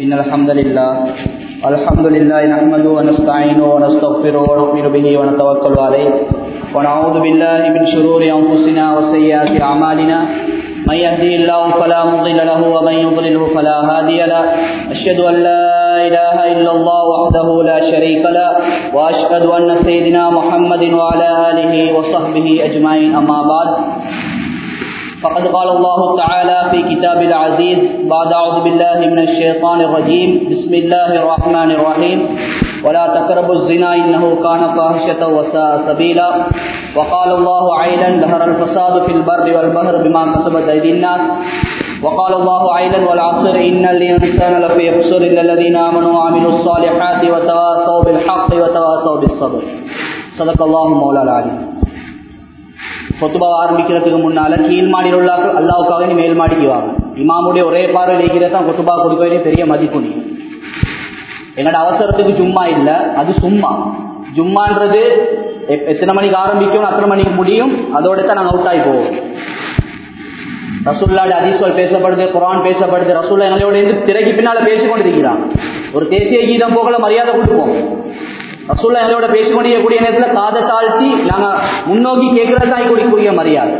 إن الحمد لله الحمد لله نحمده ونستعينه ونستغفره ونؤمن به ونتوكل عليه ونعوذ بالله من شرور أنفسنا وسيئات أعمالنا من يهدي الله فلا مضل له ومن يضلله فلا هادي له أشهد أن لا إله إلا الله وحده لا شريك له وأشهد أن سيدنا محمد وعلى آله وصحبه أجمعين أما بعد فقد قال الله تعالى في كتاب العزيز بعد أعوذ بالله من الشيطان الرجيم بسم الله الرحمن الرحيم ولا تقربوا الزنا إنه كان فاحشة وساء سبيلا وقال الله عيلا ظهر الفساد في البر والبحر بما كسبت أيدي الناس وقال الله عيلا والعصر إن الإنسان لفي خسر إلا الذين آمنوا وعملوا الصالحات وتواصوا بالحق وتواصوا بالصبر صدق الله مولا العليم சொத்துபா ஆரம்பிக்கிறதுக்கு முன்னால கீழ் மாடியில் உள்ளாக்கள் அல்லாவுக்காக நீ மேல் மாடிக்கு வாங்க இமாமுடைய ஒரே பார்வை இருக்கிறது தான் கொத்துபா கொடுக்கவே பெரிய மதிப்பு நீ எங்களோட அவசரத்துக்கு சும்மா இல்லை அது சும்மா ஜும்மான்றது எத்தனை மணிக்கு ஆரம்பிக்கும் அத்தனை மணிக்கு முடியும் அதோட தான் நாங்கள் அவுட் ஆகி போவோம் ரசூல்லாட அதிஸ்வல் பேசப்படுது குரான் பேசப்படுது ரசூல்லா எங்களோட இருந்து திரைக்கு பின்னால பேசிக்கொண்டிருக்கிறான் ஒரு தேசிய கீதம் போகல மரியாதை கொடுப்போம் ரசூல்லா எங்களோட பேசிக்கொண்டிருக்கக்கூடிய நேரத்தில் காதை தாழ்த்தி நாங்கள் முன்னோக்கி கேட்கறது தான் கூடிய மரியாதை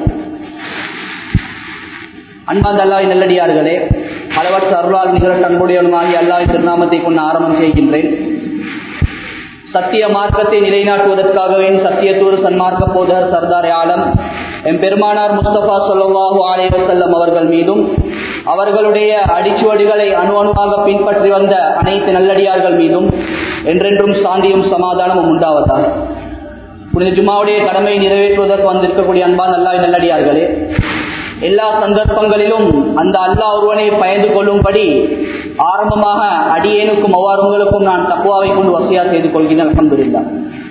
அன்பாந்த அல்லாவின் நல்லடியார்களே பலவற்ற அருளால் நிகழ அன்புடையவனுமாகி அல்லாவின் திருநாமத்தை கொண்டு ஆரம்பம் செய்கின்றேன் சத்திய மார்க்கத்தை நிலைநாட்டுவதற்காகவே சத்தியத்தூர் சன்மார்க்க போதர் சர்தார் ஆலம் எம் பெருமானார் முஸ்தபா சொல்லாஹு ஆலே வசல்லம் அவர்கள் மீதும் அவர்களுடைய அடிச்சுவடிகளை அணு அணுவாக பின்பற்றி வந்த அனைத்து நல்லடியார்கள் மீதும் என்றென்றும் சாந்தியும் சமாதானமும் உண்டாவதாக புனித ஜுமாவுடைய கடமையை நிறைவேற்றுவதற்கு வந்திருக்கக்கூடிய அன்பான் அல்லா நல்லடியார்களே எல்லா சந்தர்ப்பங்களிலும் அந்த அல்லா ஒருவனை பயந்து கொள்ளும்படி ஆரம்பமாக அடியேனுக்கும் அவ்வாறுங்களுக்கும் நான் தக்குவாவை கொண்டு வசதியா செய்து கொள்கிறேன் அலமதுல்லா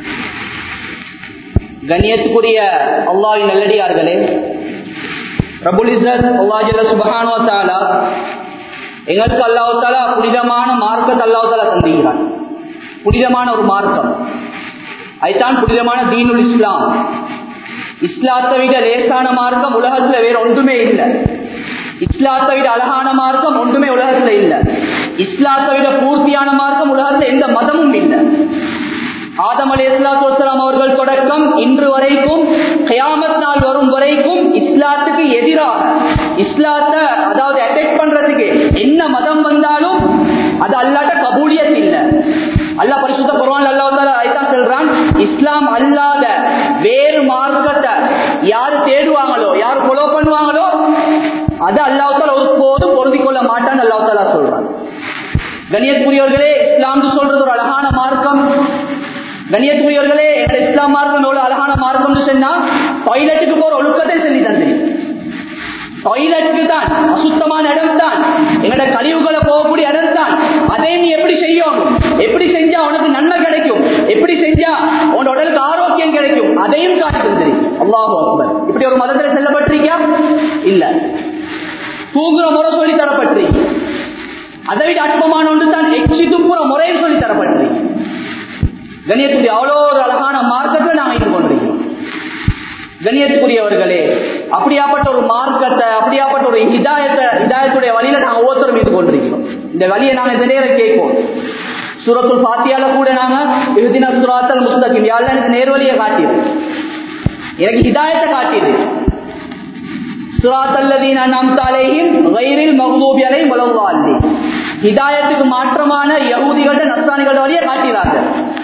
கண்ணியத்துக்குரிய அல்லாவின் நல்லடியார்களே பிரபுலிசத் அல்லாஜல்ல சுபஹானோ தாலா எங்களுக்கு அல்லாஹு தாலா புனிதமான மார்க்கத்தை அல்லாஹு தாலா தந்துகிறான் புனிதமான ஒரு மார்க்கம் அதுதான் புனிதமான தீனுல் இஸ்லாம் இஸ்லாத்தை விட லேசான மார்க்கம் உலகத்துல வேற ஒன்றுமே இல்லை இஸ்லாத்தை விட அழகான மார்க்கம் ஒன்றுமே உலகத்துல இல்லை இஸ்லாத்தை விட பூர்த்தியான மார்க்கம் உலகத்துல எந்த மதமும் இல்லை ஆதம் அலி இஸ்லாத்துலாம் அவர்கள் தொடக்கம் இன்று வரைக்கும் கயாமத் நாள் வரும் வரைக்கும் இஸ்லாத்துக்கு எதிராக இஸ்லாத்தை அதாவது அட்டாக் பண்றதுக்கு என்ன மதம் வந்தாலும் அது அல்லாட்ட கபூலியத் இல்லை அல்லா பரிசுத்த குர்ஆன் அல்லாஹ் அதுதான் சொல்றான் இஸ்லாம் அல்லாத வேறு மார்க்கத்தை யாரு தேடுவாங்களோ யாரு ஃபாலோ பண்ணுவாங்களோ அது அல்லாஹால ஒருபோதும் பொருந்திக் கொள்ள மாட்டான்னு அல்லாஹாலா சொல்றான் கணியத்துக்குரியவர்களே இஸ்லாம் சொல்றது ஒரு அழகான மார்க்கம் கணியத்துக்குரியவர்களே எங்க இஸ்லாம் மார்க்கம் எவ்வளவு அழகான மார்க்கம்னு சொன்னா டாய்லெட்டுக்கு போற ஒழுக்கத்தை சொல்லி தந்திருக்கு டாய்லெட்டுக்கு தான் அசுத்தமான இடம் தான் எங்களோட கழிவுகளை போகக்கூடிய இடம் தான் அதை நீ எப்படி செய்யணும் எப்படி செஞ்சா உனக்கு நன்மை கிடைக்கும் எப்படி செஞ்சா உன் உடலுக்கு ஆரோக்கியம் கிடைக்கும் அதையும் காட்டி தந்திரி அல்லாஹு அக்பர் இப்படி ஒரு மதத்துல செல்லப்பட்டிருக்கியா இல்ல தூங்குற முறை சொல்லி தரப்பட்டிருக்கு அதை விட அற்பமான ஒன்று தான் எச்சி துப்புற முறையும் சொல்லி தரப்பட்டிருக்கு கணியத்துடைய அவ்வளோ ஒரு அழகான மார்க்கத்தை நாங்கள் இது கொண்டிருக்கிறோம் கண்ணியத்துக்குரியவர்களே அப்படியாப்பட்ட ஒரு மார்க்கத்தை அப்படியாப்பட்ட ஒரு ஹிதாயத்தை ஹிதாயத்துடைய வழியில நாங்கள் ஒவ்வொருத்தரும் இது கொண்டிருக்கிறோம் இந்த வழியை நாங்கள் இந்த நேரம் கேட்போம் சூரத்துல் பாத்தியால கூட நாங்க இறுதின சுராத்தல் முஸ்தகிம் யாழ்ல எனக்கு நேர்வழியை காட்டியது எனக்கு ஹிதாயத்தை காட்டியது சுராத்தல்லதீன நம் தலையும் வயிறில் மகபூபி அலை முழவாள்ளி ஹிதாயத்துக்கு மாற்றமான யகுதிகள நஸ்தானிகள வழியை காட்டினார்கள்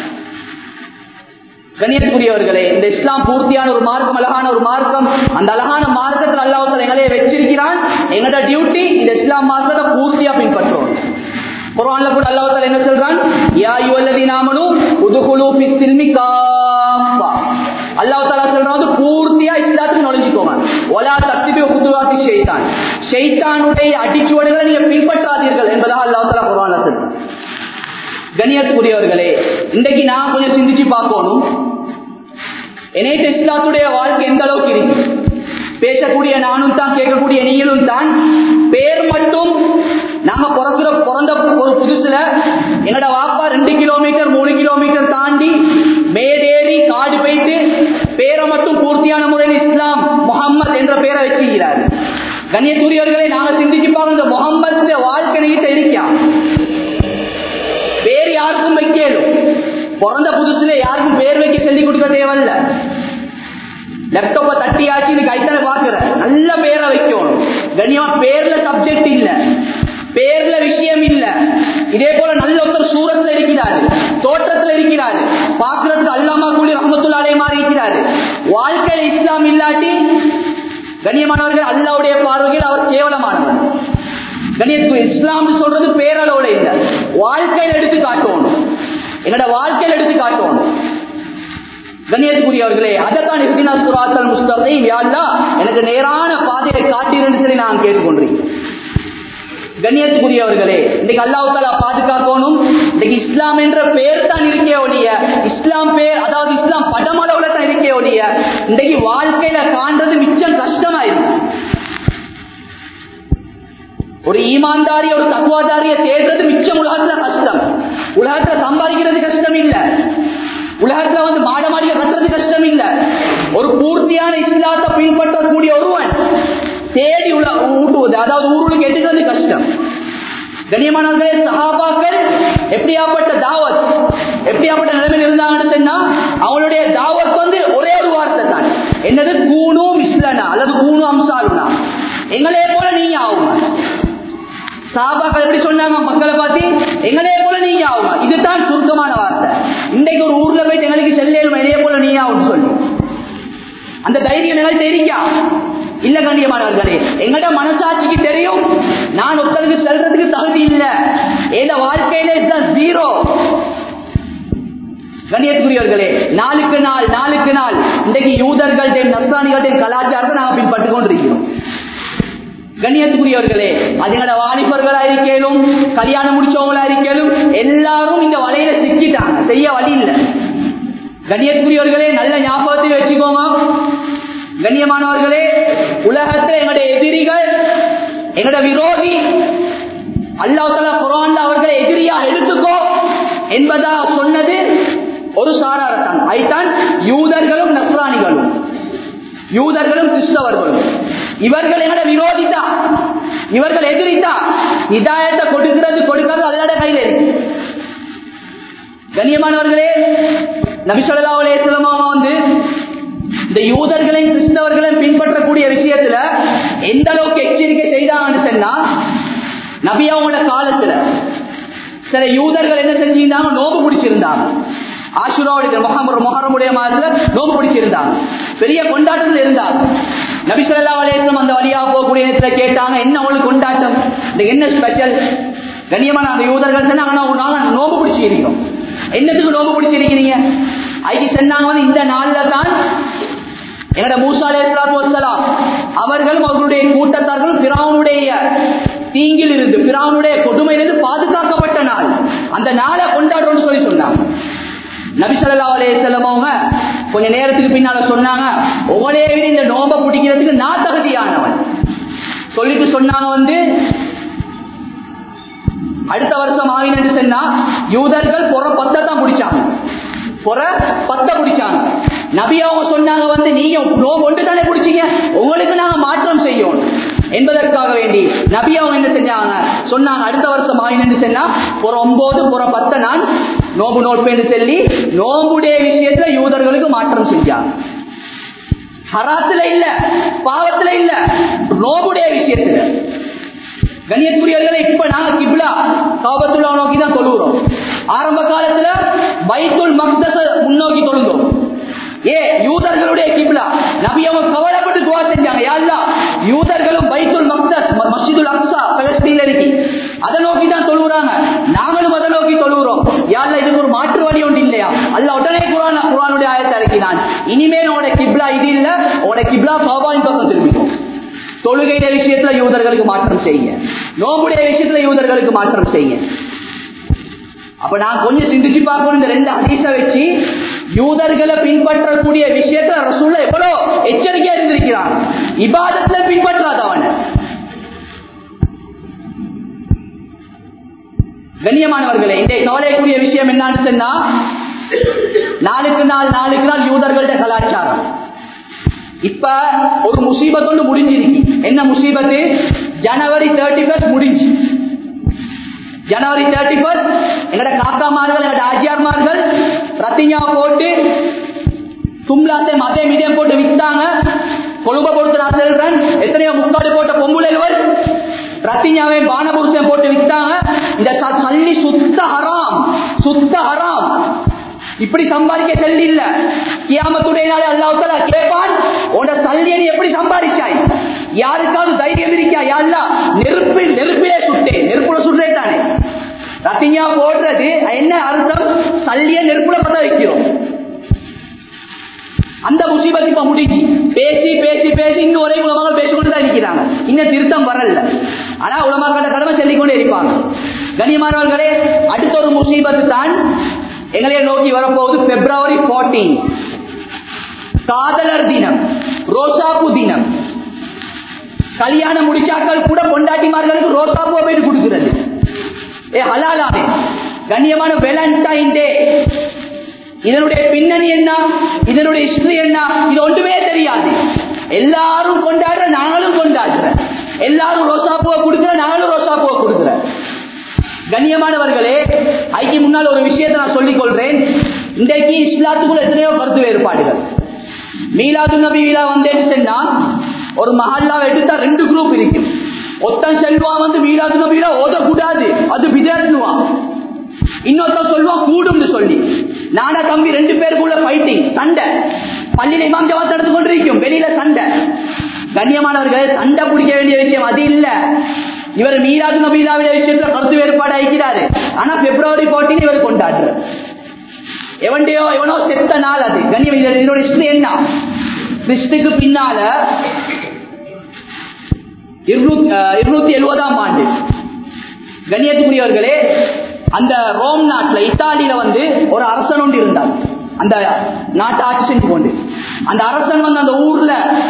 கண்ணியத்துக்குரியவர்களே இந்த இஸ்லாம் பூர்த்தியான ஒரு மார்க்கம் அழகான ஒரு மார்க்கம் அந்த அழகான மார்க்கத்தில் அல்லாஹத்தில் எங்களையே வச்சிருக்கிறான் எங்களோட டியூட்டி இந்த இஸ்லாம் மார்க்கத்தை பூர்த்தியா பின்பற்றோம் குர்ஆன்ல கூட அல்லாஹ் என்ன சொல்றான் யா அய்யுஹல்லதீனாமனு உதுகுலு ஃபிஸ் சில்மி காஃபா அல்லாஹ் தஆலா சொல்றான் பூர்த்தியா இஸ்லாத்துக்கு நுழைஞ்சுக்கோங்க வலா தக்திபி குதுவாத்தி ஷைத்தான் ஷைத்தானுடைய அடிச்சுவடுகளை நீங்க பின்பற்றாதீர்கள் என்பதாக அல்லாஹ் தஆலா குர்ஆன்ல சொல்றான் கண்ணியத்துக்குரியவர்களே இன்றைக்கு நான் கொஞ்சம் சிந்திச்சு பார்க்கணும் என்னைட்ட இஸ்லாத்துடைய வாழ்க்கை எந்த அளவுக்கு இருக்கு பேசக்கூடிய நானும் தான் கேட்கக்கூடிய நீங்களும் தான் பேர் மட்டும் நாங்க பிறக்கிற பிறந்த ஒரு புதுசுல என்னோட வாப்பா ரெண்டு கிலோமீட்டர் மூணு கிலோமீட்டர் தாண்டி மேடேறி காடு போயிட்டு பேரை மட்டும் பூர்த்தியான முறையில் இஸ்லாம் முகம்மது என்ற பேரை வச்சுக்கிறார் கண்ணியத்துரியவர்களை நாங்க சிந்திச்சு பார்க்க இந்த முகம்மது வாழ்க்கை நீட்ட இருக்கா பிறந்த புதுசுல யாருக்கும் பேர் வைக்க சொல்லி கொடுக்க தேவையில்ல லேப்டாப்ப தட்டியாச்சு நீ கைத்தல பாக்குற நல்ல பேரை வைக்கணும் கண்ணியமா பேர்ல சப்ஜெக்ட் இல்ல பேர்ல விஷயம் இல்ல இதே போல நல்ல ஒருத்தர் சூரத்துல இருக்கிறாரு தோற்றத்துல இருக்கிறாரு பாக்குறதுக்கு அல்லாமா கூலி ரஹமத்துல்லாலே மாதிரி இருக்கிறாரு வாழ்க்கையில் இஸ்லாம் இல்லாட்டி கண்ணியமானவர்கள் அல்லாவுடைய பார்வையில் அவர் கேவலமானவர் கண்ணியத்துக்கு இஸ்லாம் சொல்றது பேரளவுல இல்ல வாழ்க்கையில் எடுத்து காட்டணும் என்னோட வாழ்க்கையில் எடுத்து காட்டணும் கண்ணியத்துக்குரியவர்களே அதைத்தான் இறுதினா சுராத்தல் முஸ்தகையும் யாருலா எனக்கு நேரான பாதையை காட்டிருந்து சொல்லி நான் கேட்டுக்கொண்டேன் கண்ணியத்துக்குரியவர்களே இன்னைக்கு அல்லாஹ் தாலா பாதுகாக்கணும் இன்னைக்கு இஸ்லாம் என்ற பேர் தான் இருக்கே ஒழிய இஸ்லாம் பேர் அதாவது இஸ்லாம் படமளவுல தான் இருக்கே ஒழிய இன்னைக்கு வாழ்க்கையில காண்றது மிச்சம் கஷ்டமாயிருக்கு ஒரு ஈமான்தாரி ஒரு தக்குவாதாரிய தேடுறது மிச்சம் உலகத்துல கஷ்டம் உலகத்துல சம்பாதிக்கிறது கஷ்டம் இல்ல உலகத்துல வந்து மாட மாடிய கட்டுறது கஷ்டம் இல்ல ஒரு பூர்த்தியான இஸ்லாத்தை பின்பற்றக்கூடிய ஒருவன் தேடி உல ஊட்டுவது அதாவது ஊருக்கு எடுக்கிறது கஷ்டம் கண்ணியமானவர்களே சஹாபாக்கள் எப்படியாப்பட்ட தாவத் எப்படியாப்பட்ட நிலைமையில் இருந்தாங்கன்னு சொன்னா அவங்களுடைய தாவத் வந்து ஒரே ஒரு வார்த்தை தான் என்னது கூணு மிஸ்லனா அல்லது கூணு அம்சாலுனா எங்களே போல நீங்க ஆகுங்க சாபாக்கள் எப்படி சொன்னாங்க மக்களை பார்த்து எங்களே போல நீங்க ஆகுங்க இதுதான் சுருக்கமான வார்த்தை இன்றைக்கு ஒரு ஊர்ல போயிட்டு எங்களுக்கு செல்லேலும் இதே போல நீ ஆகும் சொல்லி அந்த தைரியம் எங்கள்கிட்ட இருக்கா இல்ல கண்ணியமானவர்களே எங்கட மனசாட்சிக்கு தெரியும் நான் ஒருத்தருக்கு செல்றதுக்கு தகுதி இல்ல ஏத வாழ்க்கையில இதுதான் ஜீரோ கண்ணியத்துக்குரியவர்களே நாளுக்கு நாள் நாளுக்கு நாள் இன்றைக்கு யூதர்கள்டையும் நஸ்தானிகள்டையும் கலாச்சாரத்தை நாங்கள் பின்பற்றிக் கொண்டிருக்கிறோம் கண்ணியத்துக்குரியவர்களே அதுங்களோட வாலிபர்களா இருக்கேனும் கல்யாணம் முடிச்சவங்களா இருக்கேனும் எல்லாரும் இந்த வலையில சிக்கிட்டாங்க செய்ய வழி இல்லை கண்ணியத்துக்குரியவர்களே நல்ல ஞாபகத்தில் வச்சுக்கோங்க கண்ணியமானவர்களே உலகத்தில் எங்களுடைய எதிரிகள் எங்களோட விரோதி அல்லாஹால குரான்ல அவர்களை எதிரியா எடுத்துக்கோ என்பதா சொன்னது ஒரு சாராரத்தான் ஐத்தான் யூதர்களும் நஸ்ரானிகளும் யூதர்களும் கிறிஸ்தவர்களும் இவர்கள் எங்கட விரோதித்தா இவர்கள் எதிரித்தா இதாயத்தை கொடுக்கிறது கொடுக்கிறது அதோட கையில இருக்கு கண்ணியமானவர்களே நபிசல்லா அலேஸ்லமாவா வந்து இந்த யூதர்களையும் கிறிஸ்தவர்களையும் பின்பற்றக்கூடிய விஷயத்துல எந்த அளவுக்கு எச்சரிக்கை செய்தாங்கன்னு சொன்னா நபியாவோட காலத்துல சில யூதர்கள் என்ன செஞ்சிருந்தாங்க நோம்பு பிடிச்சிருந்தாங்க ஆசுராவுடைய முகமது முகரமுடைய மாதத்துல நோம்பு பிடிச்சிருந்தாங்க பெரிய கொண்டாட்டத்தில் இருந்தாங்க நபிசல்லா அலேஸ்லம் அந்த வழியா போகக்கூடிய நேரத்தில் கேட்டாங்க என்ன உங்களுக்கு கொண்டாட்டம் இந்த என்ன ஸ்பெஷல் கண்ணியமான அந்த யூதர்கள் சொன்னாங்க நாங்க நோம்பு பிடிச்சிருக்கோம் என்னத்துக்கு நோம்பு பிடிச்சிருக்கிறீங்க ஐக்கு சொன்னாங்க வந்து இந்த நாள்ல தான் எங்கட மூசா அலேஸ்லாத்து வசலாம் அவர்களும் அவர்களுடைய கூட்டத்தார்களும் பிராவுடைய தீங்கில் இருந்து பிராவுடைய கொடுமையிலிருந்து பாதுகாக்கப்பட்ட நாள் அந்த நாளை கொண்டாடுறோம்னு சொல்லி சொன்னாங்க நபிசல்லா அலேசல்லம் அவங்க கொஞ்ச நேரத்துக்கு பின்னால சொன்னாங்க உங்களே விட இந்த நோம்பை பிடிக்கிறதுக்கு நான் தகுதியானவன் சொல்லிட்டு சொன்னாங்க வந்து அடுத்த வருஷம் ஆவினு சொன்னா யூதர்கள் புற பத்தை தான் பிடிச்சாங்க புற பத்தை பிடிச்சாங்க நபி அவங்க சொன்னாங்க வந்து நீங்க நோம்பு ஒன்று தானே பிடிச்சீங்க உங்களுக்கு நாங்க மாற்றம் செய்யும் என்பதற்காக வேண்டி நபி அவங்க என்ன செஞ்சாங்க சொன்னாங்க அடுத்த வருஷம் ஆயினு சொன்னா புற ஒன்பது புற பத்தை நான் நோம்பு நோட்பேன்னு சொல்லி நோம்புடைய விஷயத்துல யூதர்களுக்கு மாற்றம் செஞ்சாங்க ஹராத்துல இல்ல பாவத்துல இல்ல நோம்புடைய விஷயத்துல கண்ணியத்துக்குரியவர்களை இப்ப நாங்க கிப்லா காபத்துல்லா நோக்கி தான் தொழுகிறோம் ஆரம்ப காலத்துல பைத்துல் மக்தஸ முன்னோக்கி தொழுந்தோம் ஏ யூதர்களுடைய கிப்லா நபி அவங்க கவலைப்பட்டு துவா செஞ்சாங்க யாருலா யூதர்களும் பைத்துல் மக்தஸ் மஸ்ஜிதுல் அக்ஸா பலஸ்தீன்ல இருக்கு அதை நோக்கி தான் தொழுகிறாங்க நாங்களும் அதை நோக்கி தொழுகிறோம் யாருல இதுக்கு ஒரு மாற்று வழி ஒன்று இல்லையா அல்ல உடனே குரான் குரானுடைய ஆயத்தை இறக்கினான் இனிமேல் உங்களோட கிப்லா இது இல்ல உங்களோட கிப்லா சோபாவின் பக்கம் திரும்பிக்கும் தொழுகையில விஷயத்துல யூதர்களுக்கு மாற்றம் செய்ய நோம்புடைய விஷயத்துல யூதர்களுக்கு மாற்றம் செய்ய அப்ப நான் கொஞ்சம் சிந்திச்சு பார்க்கணும் இந்த ரெண்டு அதிச வச்சு யூதர்களை பின்பற்றக்கூடிய விஷயத்துல ரசூல்ல எவ்வளவு எச்சரிக்கையா இருந்திருக்கிறான் இபாதத்துல பின்பற்றாத அவனை கண்ணியமானவர்களே இந்த கவலைக்குரிய விஷயம் என்னன்னு சொன்னா நாளுக்கு நாள் நாளுக்கு நாள் யூதர்கள்ட்ட கலாச்சாரம் இப்ப ஒரு முசீபத் ஒன்று முடிஞ்சிருக்கு என்ன முசீபத்து ஜனவரி தேர்ட்டி ஃபர்ஸ்ட் முடிஞ்சு ஜனவரி தேர்ட்டி ஃபர்ஸ்ட் எங்கட காக்காமார்கள் எங்கட ஆஜியார்மார்கள் ரத்திஞ்சா போட்டு தும்லாத்தை மதம் இதயம் போட்டு வித்தாங்க கொழும்ப கொடுத்து நான் செல்றேன் எத்தனையோ முக்காடு போட்ட பொம்புளைவர் ரத்திஞ்சாவை பானபுருஷன் போட்டு வித்தாங்க இந்த ச- சல்லி சுத்த ஹராம் சுத்த ஹராம் இப்படி சம்பாதிக்க செல்லி இல்ல கியாமத்துடைய நாளே அல்லாஹ் கேட்பான் உன்னோட சல்லியை நீ எப்படி சம்பாதிச்சாய் யாருக்காவது தைரியம் இருக்கா யாருலா நெருப்பில் நெருப்பிலே சுட்டேன் நெருப்புல சுடுறே தானே ரத்திஞ்சா போடுறது என்ன அர்த்தம் சல்லிய நெருப்புல பத்த வைக்கிறோம் அந்த முசீபத் இப்ப முடிஞ்சு பேசி பேசி பேசி இன்னும் ஒரே உலமாக பேசிக்கொண்டு தான் இருக்கிறாங்க இன்னும் திருத்தம் வரல ஆனா உலமாக்கிட்ட கடமை சொல்லிக்கொண்டே இருப்பாங்க கண்ணியமானவர்களே அடுத்த ஒரு முசீபத்து தான் எங்களை நோக்கி வரப்போகுது பிப்ரவரி 14 காதலர் தினம் ரோசாப்பூ தினம் கல்யாணம் முடிச்சாக்கள் கூட பொண்டாட்டிமார்களுக்கு ரோசாப்பூவை போயிட்டு கொடுக்கிறது ஏ ஹலாலாவே கண்ணியமான வேலண்டைன் டே இதனுடைய பின்னணி என்ன இதனுடைய ஹிஸ்டரி என்ன இது ஒன்றுமே தெரியாது எல்லாரும் கொண்டாடுற நாங்களும் கொண்டாடுற எல்லாரும் ரோசாப்பூவை கொடுக்குற நாங்களும் ரோசாப்பூவை கொடுக்குற கண்ணியமானவர்களே ஐக்கு முன்னால் ஒரு விஷயத்தை நான் சொல்லிக் கொள்றேன் இன்றைக்கு இஸ்லாத்துக்குள்ள எத்தனையோ கருத்து வேறுபாடுகள் மீலாது நபி விழா வந்தேன்னு சொன்னா ஒரு மஹல்லாவை எடுத்தா ரெண்டு குரூப் இருக்கு ஒத்தன் செல்வான் வந்து மீலாது நபி விழா ஓதக்கூடாது அது விதேட்டுவான் இன்னொருத்தன் சொல்லுவான் கூடும்னு சொல்லி நானா தம்பி ரெண்டு பேருக்குள்ள ஃபைட்டிங் சண்டை பள்ளியில இமாம் ஜவாத் நடந்து கொண்டிருக்கும் வெளியில சண்டை கண்ணியமானவர்கள் சண்டை பிடிக்க வேண்டிய விஷயம் அது இல்ல இவர் மீராது நபீலாவுடைய விஷயத்துல கருத்து வேறுபாடு அளிக்கிறாரு ஆனா பிப்ரவரி 14 இவர் கொண்டாடுறாரு எவன்டையோ எவனோ செத்த நாள் அது கண்ணியம் இது- இதோட ஹிஸ்டரி என்ன கிறிஸ்துக்கு பின்னால இருநூத்தி அஹ், இருநூத்தி எழுபதாம் ஆண்டு கண்ணியத்துக்குரியவர்களே அந்த ரோம் நாட்டுல இத்தாலியில வந்து ஒரு அரசன் ஒன்று இருந்தார் அந்த நாட்டை ஆட்சி செஞ்சு கொண்டு அந்த அரசன் வந்து அந்த ஊர்ல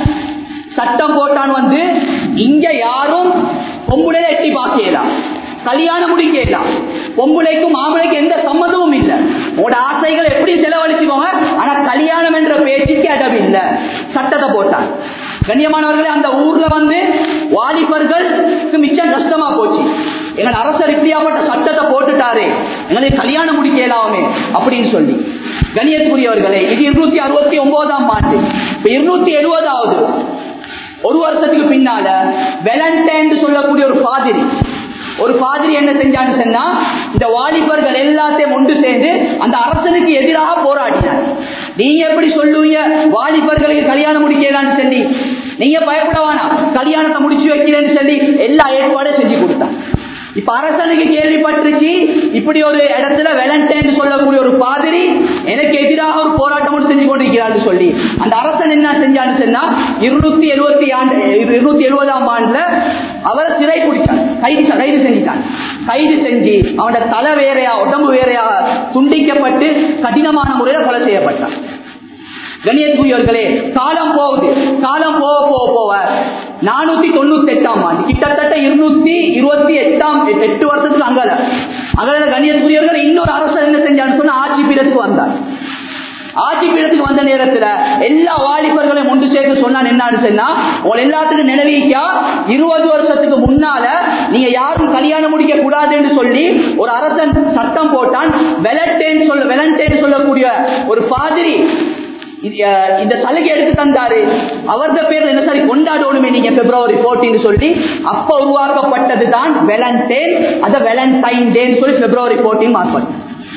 சட்டம் போட்டான் வந்து இங்க யாரும் பொம்புளையில எட்டி பார்க்கலாம் கல்யாணம் முடிக்கலாம் பொம்புளைக்கும் மாமலைக்கும் எந்த சம்மதமும் இல்லை உங்களோட ஆசைகள் எப்படி செலவழிச்சுக்கோங்க ஆனா கல்யாணம் என்ற பேச்சுக்கு இடம் இல்லை சட்டத்தை போட்டான் கண்ணியமானவர்களே அந்த ஊர்ல வந்து வாலிபர்களுக்கு மிச்சம் கஷ்டமா போச்சு எங்கள் அரசர் இப்படியாப்பட்ட சட்டத்தை போட்டுட்டாரே எங்களுக்கு கல்யாணம் முடிக்கலாமே அப்படின்னு சொல்லி கண்ணியத்துக்குரியவர்களே இது இருநூத்தி அறுபத்தி ஒன்பதாம் ஆண்டு இப்ப இருநூத்தி எழுபதாவது ஒரு வருஷத்துக்கு பின்னால வெலண்டைன் சொல்லக்கூடிய ஒரு பாதிரி ஒரு பாதிரி என்ன செஞ்சான்னு சொன்னா இந்த வாலிபர்கள் எல்லாத்தையும் ஒன்று சேர்ந்து அந்த அரசனுக்கு எதிராக போராடினார் நீங்க எப்படி சொல்லுவீங்க வாலிபர்களுக்கு கல்யாணம் முடிக்கலான்னு சொல்லி நீங்க பயப்பட வேணாம் கல்யாணத்தை முடிச்சு வைக்கிறேன்னு சொல்லி எல்லா ஏற்பாடும் செஞ்சு கொடுத்தார் இப்ப அரசனுக்கு கேள்விப்பட்டுருச்சு இப்படி ஒரு இடத்துல வெலண்டைன் சொல்லக்கூடிய ஒரு பாதிரி எனக்கு எதிராக ஒரு போராட்டம் ஒன்று செஞ்சு கொண்டிருக்கிறான்னு சொல்லி அந்த அரசன் என்ன செஞ்சான்னு சொன்னா இருநூத்தி எழுபத்தி ஆண்டு இருநூத்தி எழுபதாம் ஆண்டுல அவரை சிறை பிடிச்சான் கைது கைது செஞ்சிட்டான் கைது செஞ்சு அவனோட தலை வேறையா உடம்பு வேறையா துண்டிக்கப்பட்டு கடினமான முறையில கொலை செய்யப்பட்டான் கணியத்துக்குரியவர்களே காலம் போகுது காலம் போக போக போக நானூத்தி தொண்ணூத்தி எட்டாம் ஆண்டு கிட்டத்தட்ட இருநூத்தி இருபத்தி எட்டாம் எட்டு வருஷத்துக்கு அங்கல அகல கணியத்துக்குரியவர்கள் இன்னொரு அரசர் என்ன செஞ்சான்னு சொன்னா ஆட்சி பீடத்துக்கு வந்தார் ஆட்சி பீடத்துக்கு வந்த நேரத்துல எல்லா வாலிபர்களையும் ஒன்று சேர்த்து சொன்னான் என்னன்னு சொன்னா உங்க எல்லாத்துக்கும் நினைவிக்கா இருபது வருஷத்துக்கு முன்னால நீங்க யாரும் கல்யாணம் முடிக்க கூடாதுன்னு சொல்லி ஒரு அரசன் சட்டம் போட்டான் வெலட்டேன்னு சொல்ல வெலண்டேன்னு சொல்லக்கூடிய ஒரு பாதிரி இது, அஹ், இந்த சலுகை எடுத்து தந்தாரு அவரது பேர்ல என்ன சரி கொண்டாடணுமே நீங்க பிப்ரவரி 14 சொல்லி அப்ப உருவாக்கப்பட்டது தான் வெலண்டைன் அத வெலண்டைன் டேன்னு சொல்லி பிப்ரவரி 14 மார்க்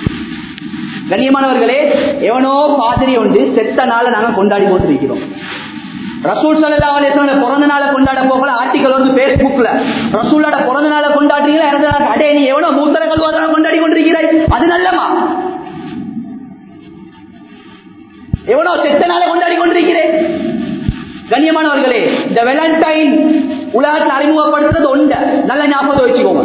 கண்ணியமானவர்களே எவனோ பாதிரி ஒன்று செத்த நாளை நாங்க கொண்டாடி கொண்டிருக்கிறோம் ரசூல் சல்லா அலிஸ்லாமோட பிறந்த நாளை கொண்டாட போகல ஆர்டிகல் வந்து பேஸ்புக்ல ரசூலோட பிறந்த நாளை கொண்டாடுறீங்களா இறந்த நாள் அடே நீ எவனோ மூத்தர கல்வாதனை கொண்டாடி கொண்டிருக்கிறாய் அது நல்லமா எவனோ செத்த நாளை கொண்டாடி கொண்டிருக்கிறேன் கண்ணியமானவர்களே இந்த வெலண்டைன் உலகத்தில் அறிமுகப்படுத்துறது ஒண்ட நல்ல ஞாபகம் வச்சுக்கோங்க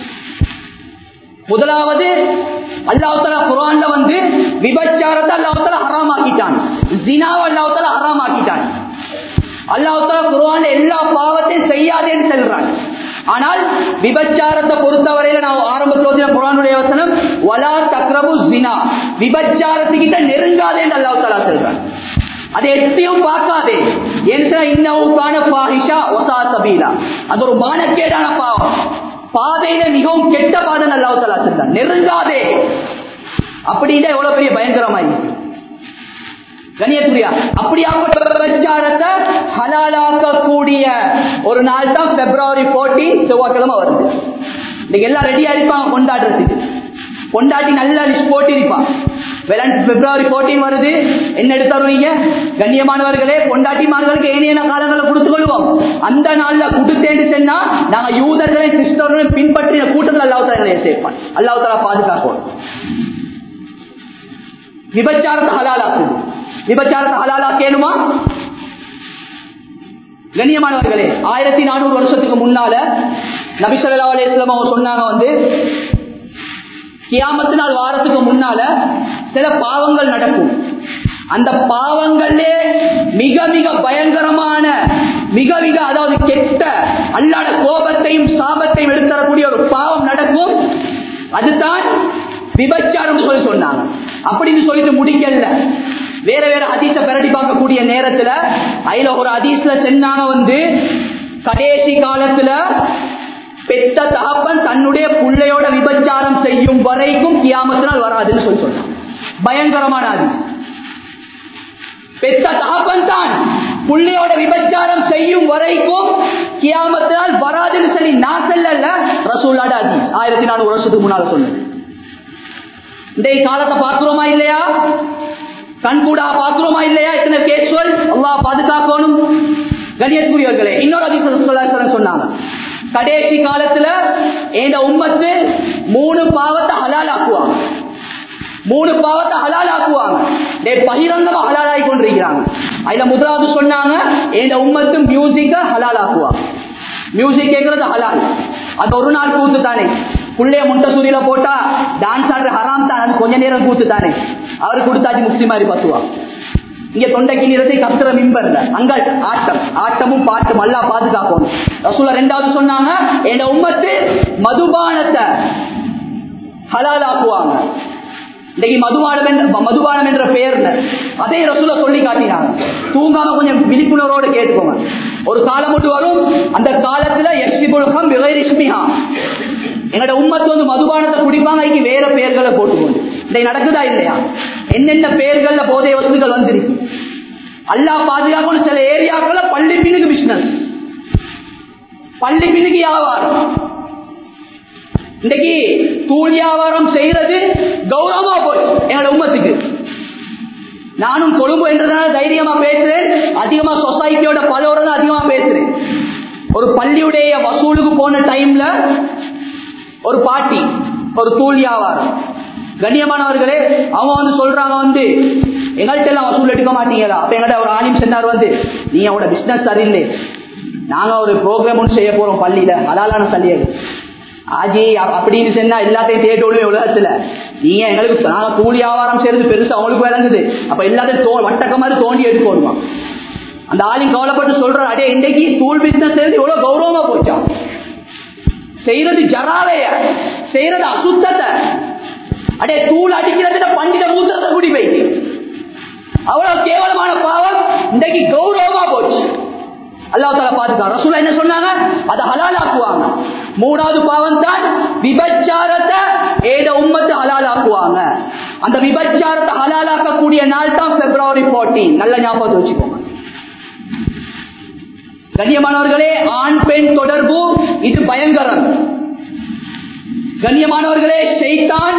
முதலாவது அல்லாஹால குரான்ல வந்து விபச்சாரத்தை அல்லாஹால ஹராமாக்கிட்டான் ஜினாவை அல்லாஹால ஹராமாக்கிட்டான் அல்லாஹால குரான்ல எல்லா பாவத்தையும் செய்யாதேன்னு சொல்றான் ஆனால் விபச்சாரத்தை பொறுத்தவரையில நான் ஆரம்பத்தில் குரானுடைய வசனம் வலா தக்ரபு ஜினா விபச்சாரத்துக்கிட்ட நெருங்காதேன்னு அல்லாஹால சொல்றான் அதை எத்தையும் பார்க்காதே என்ற இன்னவுக்கான பாஹிஷா ஒசா சபீலா அது ஒரு மானக்கேடான பாவம் பாதையில மிகவும் கெட்ட பாதை அல்லாஹாலா சென்றான் நெருங்காதே அப்படின்னா எவ்வளவு பெரிய பயங்கரமாயிருக்கு கணியத்துரியா அப்படியாப்பட்ட பிரச்சாரத்தை ஹலாலாக்கக்கூடிய ஒரு நாள் தான் பிப்ரவரி போர்டீன் செவ்வாய்க்கிழமை வருது இன்னைக்கு எல்லாம் ரெடியா இருப்பாங்க கொண்டாடுறதுக்கு கொண்டாட்டி நல்ல லிஸ்ட் போட்டிருப்பான் பிப்ரவரி போர்டீன் வருது என்ன எடுத்துருவீங்க கண்ணியமானவர்களே கொண்டாட்டிமார்களுக்கு ஏனையான காலங்களில் கொடுத்துக் கொள்வோம் அந்த நாள்ல கொடுத்தேன்னு சொன்னா நாங்க யூதர்களை கிறிஸ்தவர்களும் பின்பற்றின கூட்டத்தில் அல்லாவுத்தலை சேர்ப்பான் அல்லாவுத்தலா பாதுகாப்போம் விபச்சாரத்தை ஹலாலாக்குது விபச்சாரத்தை ஹலாலாக்கேனுமா கண்ணியமானவர்களே ஆயிரத்தி நானூறு வருஷத்துக்கு முன்னால நபிசல்லா அலிஸ்லாம் அவங்க சொன்னாங்க வந்து கியாமத்து நாள் வாரத்துக்கு முன்னால சில பாவங்கள் நடக்கும் அந்த பாவங்களே மிக மிக பயங்கரமான மிக மிக அதாவது கெட்ட அல்லாத கோபத்தையும் சாபத்தையும் எடுத்தரக்கூடிய ஒரு பாவம் நடக்கும் அதுதான் விபச்சாரம் சொல்லி சொன்னாங்க அப்படின்னு சொல்லிட்டு முடிக்கல வேற வேற ஹதீஸ பிரடி பார்க்கக்கூடிய நேரத்துல அதுல ஒரு ஹதீஸ்ல சென்னாங்க வந்து கடைசி காலத்துல பெத்த தகப்பன் தன்னுடைய பிள்ளையோட விபச்சாரம் செய்யும் வரைக்கும் கியாமத்தினால் வராதுன்னு சொல்லி சொன்னான் பயங்கரமான அது பெத்த தகப்பன் தான் பிள்ளையோட விபச்சாரம் செய்யும் வரைக்கும் கியாமத்தினால் வராதுன்னு சொல்லி நான் செல்லல ரசூல்லாட அது ஆயிரத்தி நானூறு வருஷத்துக்கு முன்னால சொன்னது இந்த காலத்தை பார்க்கிறோமா இல்லையா கண் கூட பார்க்கிறோமா இல்லையா இத்தனை கேஸ்வல் அல்லா பாதுகாக்கணும் கணியத்துக்குரியவர்களே இன்னொரு அதிசயம் சொன்னாங்க கடைசி காலத்துல இந்த உம்மத்து மூணு பாவத்தை ஹலால் ஆக்குவாங்க மூணு பாவத்தை ஹலால் ஆக்குவாங்க பகிரங்கமா ஹலால் ஆகி கொண்டிருக்கிறாங்க அதுல முதலாவது சொன்னாங்க இந்த உம்மத்து மியூசிக்க ஹலால் ஆக்குவாங்க மியூசிக் கேட்கறது ஹலால் அது ஒரு நாள் கூத்து தானே புள்ளைய முட்டை சூரியல போட்டா டான்ஸ் ஆடுற ஹராம் தான் அது கொஞ்ச நேரம் கூத்து தானே அவர் கொடுத்தாச்சு முஸ்லிம் மாதிரி பத்துவா இங்க தொண்டைக்கு நிறத்தை கத்துற மிம்பர்ல அங்க ஆட்டம் ஆட்டமும் பாட்டும் அல்லா பாதுகாப்போம் ரசூல ரெண்டாவது சொன்னாங்க என் உம்மத்து மதுபானத்தை ஹலால் ஆக்குவாங்க இன்னைக்கு மதுபானம் என்ற மதுபானம் என்ற பெயர்ல அதே ரசூல சொல்லி காட்டினாங்க தூங்காம கொஞ்சம் விழிப்புணர்வோடு கேட்டுக்கோங்க ஒரு காலம் மட்டும் வரும் அந்த காலத்துல எஸ்பி புழகம் விளைரிஷ்மிஹா எங்களோட உம்மத்து வந்து மதுபானத்தை குடிப்பாங்க இன்னைக்கு வேற பெயர்களை போட்டுக்கொண்டு இன்னைக்கு நடக்குதா இல்லையா என்னென்ன பெயர்கள்ல போதைய வசதிகள் வந்துருக்கு அல்லா பாதுகாக்கணும் சில ஏரியாக்கள்ல பள்ளி பின்னுக்கு பிசினஸ் பள்ளி பின்னுக்கு வியாபாரம் இன்னைக்கு தூள் வியாபாரம் செய்யறது கௌரவமா போய் என்னோட உம்மத்துக்கு நானும் கொழும்பு என்றதுனால தைரியமா பேசுறேன் அதிகமா சொசைட்டியோட பலோட அதிகமா பேசுறேன் ஒரு பள்ளியுடைய வசூலுக்கு போன டைம்ல ஒரு பாட்டி ஒரு தூள் வியாபாரம் கண்ணியமானவர்களே அவங்க வந்து சொல்றாங்க வந்து எங்கள்கிட்ட எல்லாம் வசூல் எடுக்க மாட்டீங்களா அப்ப எங்கள்ட்ட ஒரு ஆலிம் சென்னார் வந்து நீ அவனோட பிசினஸ் சரியில்லை நாங்க ஒரு ப்ரோக்ராம் ஒன்று செய்ய போறோம் பள்ளியில அதாலான சல்லியது ஆஜி அப்படின்னு சொன்னா எல்லாத்தையும் தேட்டோடுமே உலகத்துல நீங்க எங்களுக்கு நாங்க கூலி வியாபாரம் செய்யறது பெருசா அவங்களுக்கு விளங்குது அப்ப எல்லாத்தையும் தோ வட்டக்க மாதிரி தோண்டி எடுக்கணுமா அந்த ஆளும் கவலைப்பட்டு சொல்ற அடே இன்றைக்கு தூள் பிசினஸ் செய்யறது எவ்வளவு கௌரவமா போச்சா செய்யறது ஜராவைய செய்யறது அசுத்தத்தை அடே தூள் அடிக்கிறதுல பண்டித மூத்திரத்தை குடி போயிட்டு அவ்வளவு கேவலமான பாவம் இன்றைக்கு கௌரவமா போச்சு அல்லாஹ் தாலா பாதுகா ரசூலா என்ன சொன்னாங்க அதை ஹலாலாக்குவாங்க மூணாவது பாவம் தான் விபச்சாரத்தை ஏத உம்மத்து ஹலாலாக்குவாங்க அந்த விபச்சாரத்தை ஹலாலாக்கக்கூடிய நாள் தான் பிப்ரவரி போர்டீன் நல்ல ஞாபகத்தை வச்சுக்கோங்க கண்ணியமானவர்களே ஆண் பெண் தொடர்பு இது பயங்கரம் கண்ணியமானவர்களே செய்தான்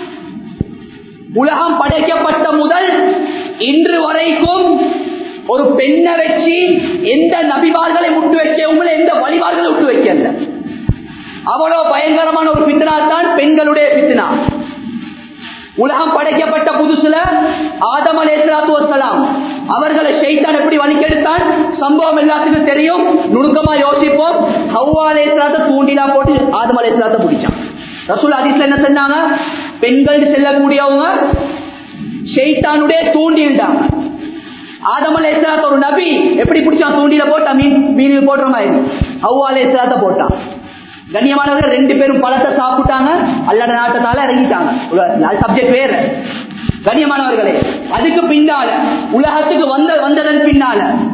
உலகம் படைக்கப்பட்ட முதல் இன்று வரைக்கும் ஒரு பெண்ணை வச்சு எந்த நபிமார்களை விட்டு வச்சவங்களை எந்த வழிபாடுகளை விட்டு வைக்கல அவ்வளவு பயங்கரமான ஒரு பித்தனா தான் பெண்களுடைய பித்தனா உலகம் படைக்கப்பட்ட புதுசுல ஆதம் அலேஸ்லாத்து வசலாம் அவர்களை ஷெய்தான் எப்படி வலிக்கெடுத்தான் சம்பவம் எல்லாத்துக்கும் தெரியும் நுணுக்கமா யோசிப்போம் ஹவ்வா அலேஸ்லாத்த தூண்டிலா போட்டு ஆதம் அலேஸ்லாத்த பிடிச்சான் ரசூல் அதிசல என்ன சொன்னாங்க பெண்கள் செல்லக்கூடியவங்க ஷெய்தானுடைய தூண்டில்டாங்க ஆதம் அலேஸ்லாத்த ஒரு நபி எப்படி பிடிச்சான் தூண்டில போட்டா மீன் மீன் போடுற மாதிரி ஹவ்வா அலேஸ்லாத்த போட்டான் கண்ணியமானவர்கள் ரெண்டு பேரும் பழத்தை சாப்பிட்டாங்க அல்லாத நாட்டத்தால இறங்கிட்டாங்க அது சப்ஜெக்ட் வேற கண்ணியமானவர்களே அதுக்கு பின்னால உலகத்துக்கு வந்த வந்ததன் பின்னால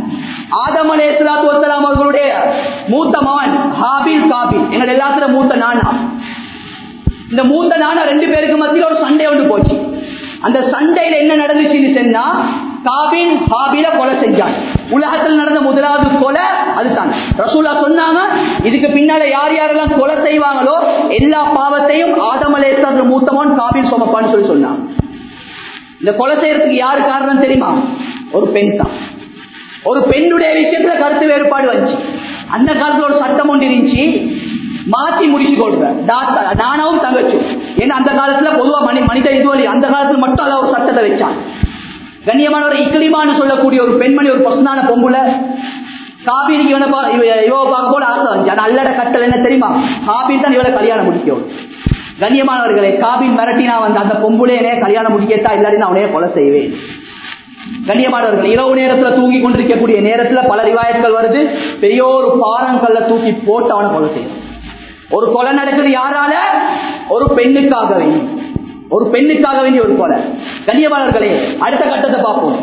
ஆதம் அலே இஸ்லாத்து வசலாம் அவர்களுடைய மூத்த மகன் ஹாபில் காபில் எங்கள் எல்லாத்துல மூத்த நானா இந்த மூத்த நானா ரெண்டு பேருக்கு மத்தியில் ஒரு சண்டை ஒன்று போச்சு அந்த சண்டையில என்ன நடந்துச்சுன்னு சொன்னா காபில் ஹாபில கொலை செஞ்சான் உலகத்தில் நடந்த முதலாவது கொலை அதுதான் ரசூலா சொன்னாங்க இதுக்கு பின்னால யார் யாரெல்லாம் கொலை செய்வாங்களோ எல்லா பாவத்தையும் ஆதம் அலே இஸ்லாத்துல மூத்தமோன் காபில் சுமப்பான்னு சொல்லி சொன்னாங்க இந்த கொலை செய்யறதுக்கு யாரு காரணம் தெரியுமா ஒரு பெண் தான் ஒரு பெண்ணுடைய விஷயத்துல கருத்து வேறுபாடு வந்துச்சு அந்த காலத்துல ஒரு சட்டம் ஒன்று இருந்துச்சு மாத்தி முடிச்சு கொடுங்க நானாவும் தங்கச்சும் ஏன்னா அந்த காலத்துல பொதுவா மனி மனித இதுவழி அந்த காலத்துல மட்டும் அல்ல ஒரு சட்டத்தை வச்சான் கண்ணியமானவர் இக்கிலிமான்னு சொல்லக்கூடிய ஒரு பெண்மணி ஒரு பசுனான பொம்புல காபீருக்கு இவனை பா- இவ- இவ பார்க்க போல ஆசை வந்துச்சு ஆனா அல்லட கட்டல் என்ன தெரியுமா காபீர் தான் இவளை கல்யாணம் முடிக்கும் கண்ணியமானவர்களே காபீர் மிரட்டினா வந்து அந்த பொம்புலேனே கல்யாணம் முடிக்கத்தா இல்லாட்டி நான் அவனையே கொலை செய்வேன் கண்ணியமானவர்கள் இரவு நேரத்துல தூங்கி கொண்டிருக்கக்கூடிய நேரத்துல பல ரிவாயத்கள் வருது பெரிய ஒரு பாறங்கல்ல தூக்கி போட்டு அவனை கொலை செய்யணும் ஒரு கொலை நடக்குது யாரால ஒரு பெண்ணுக்காக வேண்டி ஒரு பெண்ணுக்காக வேண்டிய ஒரு கொலை கண்ணியமானவர்களே அடுத்த கட்டத்தை பார்ப்போம்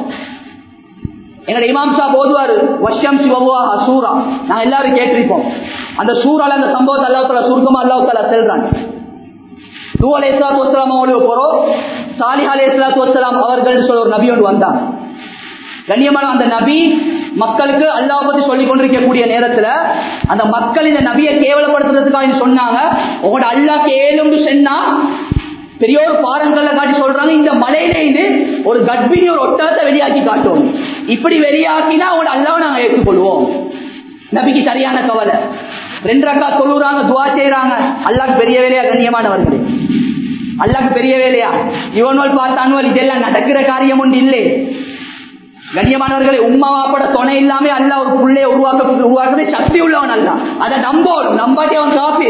எங்க இமாம் ஷா போதுவாரு வஷ்யம் சிவவா சூரா நான் எல்லாரும் கேட்டிருப்போம் அந்த சூறால அந்த சம்பவத்தை அல்லாஹ் சுருக்கமா அல்லாஹ் தாலா செல்றான் நூ அலை இஸ்லாத்து வசலாம் அவங்களுக்கு போறோம் சாலிஹ் அலை இஸ்லாத்து வசலாம் அவர்கள் சொல்ல ஒரு நபி ஒன்று வந்தாங்க கண்ணியமான அந்த நபி மக்களுக்கு அல்லாஹ் பத்தி சொல்லிக் கொண்டிருக்கக்கூடிய நேரத்துல அந்த மக்கள் இந்த நபியை கேவலப்படுத்துறதுக்காக சொன்னாங்க உங்களோட அல்லாஹ் கேளும்னு சொன்னா பெரிய ஒரு பாறங்கள்ல காட்டி சொல்றாங்க இந்த மலையில இருந்து ஒரு கர்ப்பிணி ஒரு ஒட்டகத்தை வெளியாக்கி காட்டும் இப்படி வெளியாக்கினா உங்களோட அல்லாவை நாங்க ஏற்றுக்கொள்வோம் நபிக்கு சரியான கவலை ரெண்டு ரக்கா தொழுறாங்க துவா செய்யறாங்க அல்லாஹ்க்கு பெரிய வேலையா கண்ணியமானவர்களே அல்லாஹ்க்கு பெரிய வேலையா இவனுவல் பார்த்தானுவல் இதெல்லாம் நடக்கிற காரியம் ஒன்று இல்லை கண்ணியமானவர்களை உம்மா வாப்பட துணை இல்லாம அல்ல ஒரு புள்ளைய உருவாக்க உருவாக்குறது சக்தி உள்ளவன் அல்ல அதை நம்போம் நம்பாட்டி அவன் காப்பி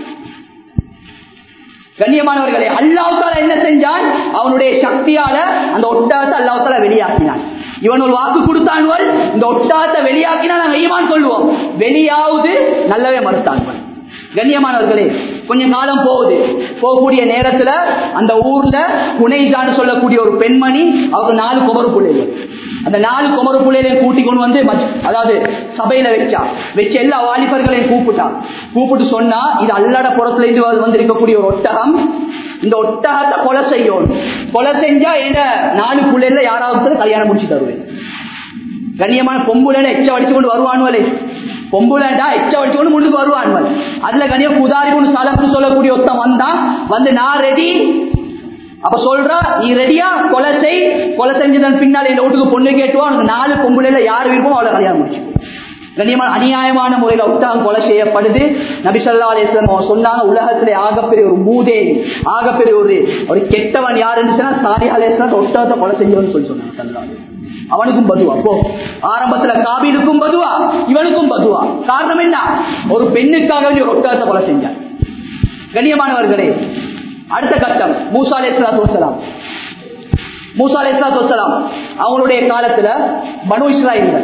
கண்ணியமானவர்களே அல்லாவுக்கால என்ன செஞ்சான் அவனுடைய சக்தியால அந்த ஒட்டகத்தை அல்லாவுக்கால வெளியாக்கினான் இவன் ஒரு வாக்கு கொடுத்தான்வல் இந்த ஒட்டகத்தை வெளியாக்கினா நாங்கள் ஈமான் சொல்லுவோம் வெளியாவது நல்லவே மறுத்தான்வன் கண்ணியமானவர்களே கொஞ்சம் காலம் போகுது போகக்கூடிய நேரத்துல அந்த ஊர்ல புனைஜான்னு சொல்லக்கூடிய ஒரு பெண்மணி அவங்க நாலு குமரு பிள்ளைகள் அந்த நாலு குமரு பிள்ளைகளையும் கூட்டி கொண்டு வந்து மஜ்- அதாவது சபையில வச்சா வச்சு எல்லா வாலிபர்களையும் கூப்பிட்டா கூப்பிட்டு சொன்னா இது அல்லட புறத்துல இருந்து வந்து- வந்து இருக்கக்கூடிய ஒரு ஒட்டகம் இந்த ஒட்டகத்தை கொலை செய்யும் கொலை செஞ்சா எங்க நாலு பிள்ளைல யாராவது கல்யாணம் முடிச்சு தருவேன் கண்ணியமான பொம்புல எச்ச அடிச்சு கொண்டு வருவானுவலே பொம்புலண்டா எச்ச அடிச்சு கொண்டு முன்னுக்கு வருவானுவல் அதுல கண்ணியம் புதாரி கொண்டு சலப்பு சொல்லக்கூடிய ஒருத்தன் வந்தான் வந்து நான் ரெடி அப்ப சொல்றா நீ ரெடியா கொலை செய் கொலை செஞ்சதன் பின்னால் இந்த வீட்டுக்கு பொண்ணு கேட்டுவா உனக்கு நாலு பொம்புல யார் விருப்பம் அவளை கல்யாணம் முடிச்சு கண்ணியமான அநியாயமான முறையில் ஒட்டாங்க கொலை செய்யப்படுது நபிசல்லா அலிஸ்லாம் அவங்க சொன்னாங்க உலகத்திலே ஆகப்பெரிய ஒரு மூதே ஆகப்பெரிய ஒரு ஒரு கெட்டவன் யாருன்னு சொன்னா சாரி அலிஸ்லாம் ஒட்டகத்தை கொலை செஞ்சவன்னு சொல்லி சொன்னாங்க சல்லா அலிஸ்லாம். அவனுக்கும் பதுவா போ ஆரம்பத்துல காபீலுக்கும் பதுவா இவனுக்கும் பதுவா காரணம் என்ன ஒரு பெண்ணுக்காக வேண்டி ஒரு ஒட்டகத்தை கொலை செஞ்சான் கண்ணியமானவர்களே அடுத்த கட்டம் மூசா அலைஹிஸ்ஸலாத்து வஸ்ஸலாம் மூசா அலைஹிஸ்ஸலாத்து வஸ்ஸலாம் அவங்களுடைய காலத்துல பனு இஸ்ராயல்கள்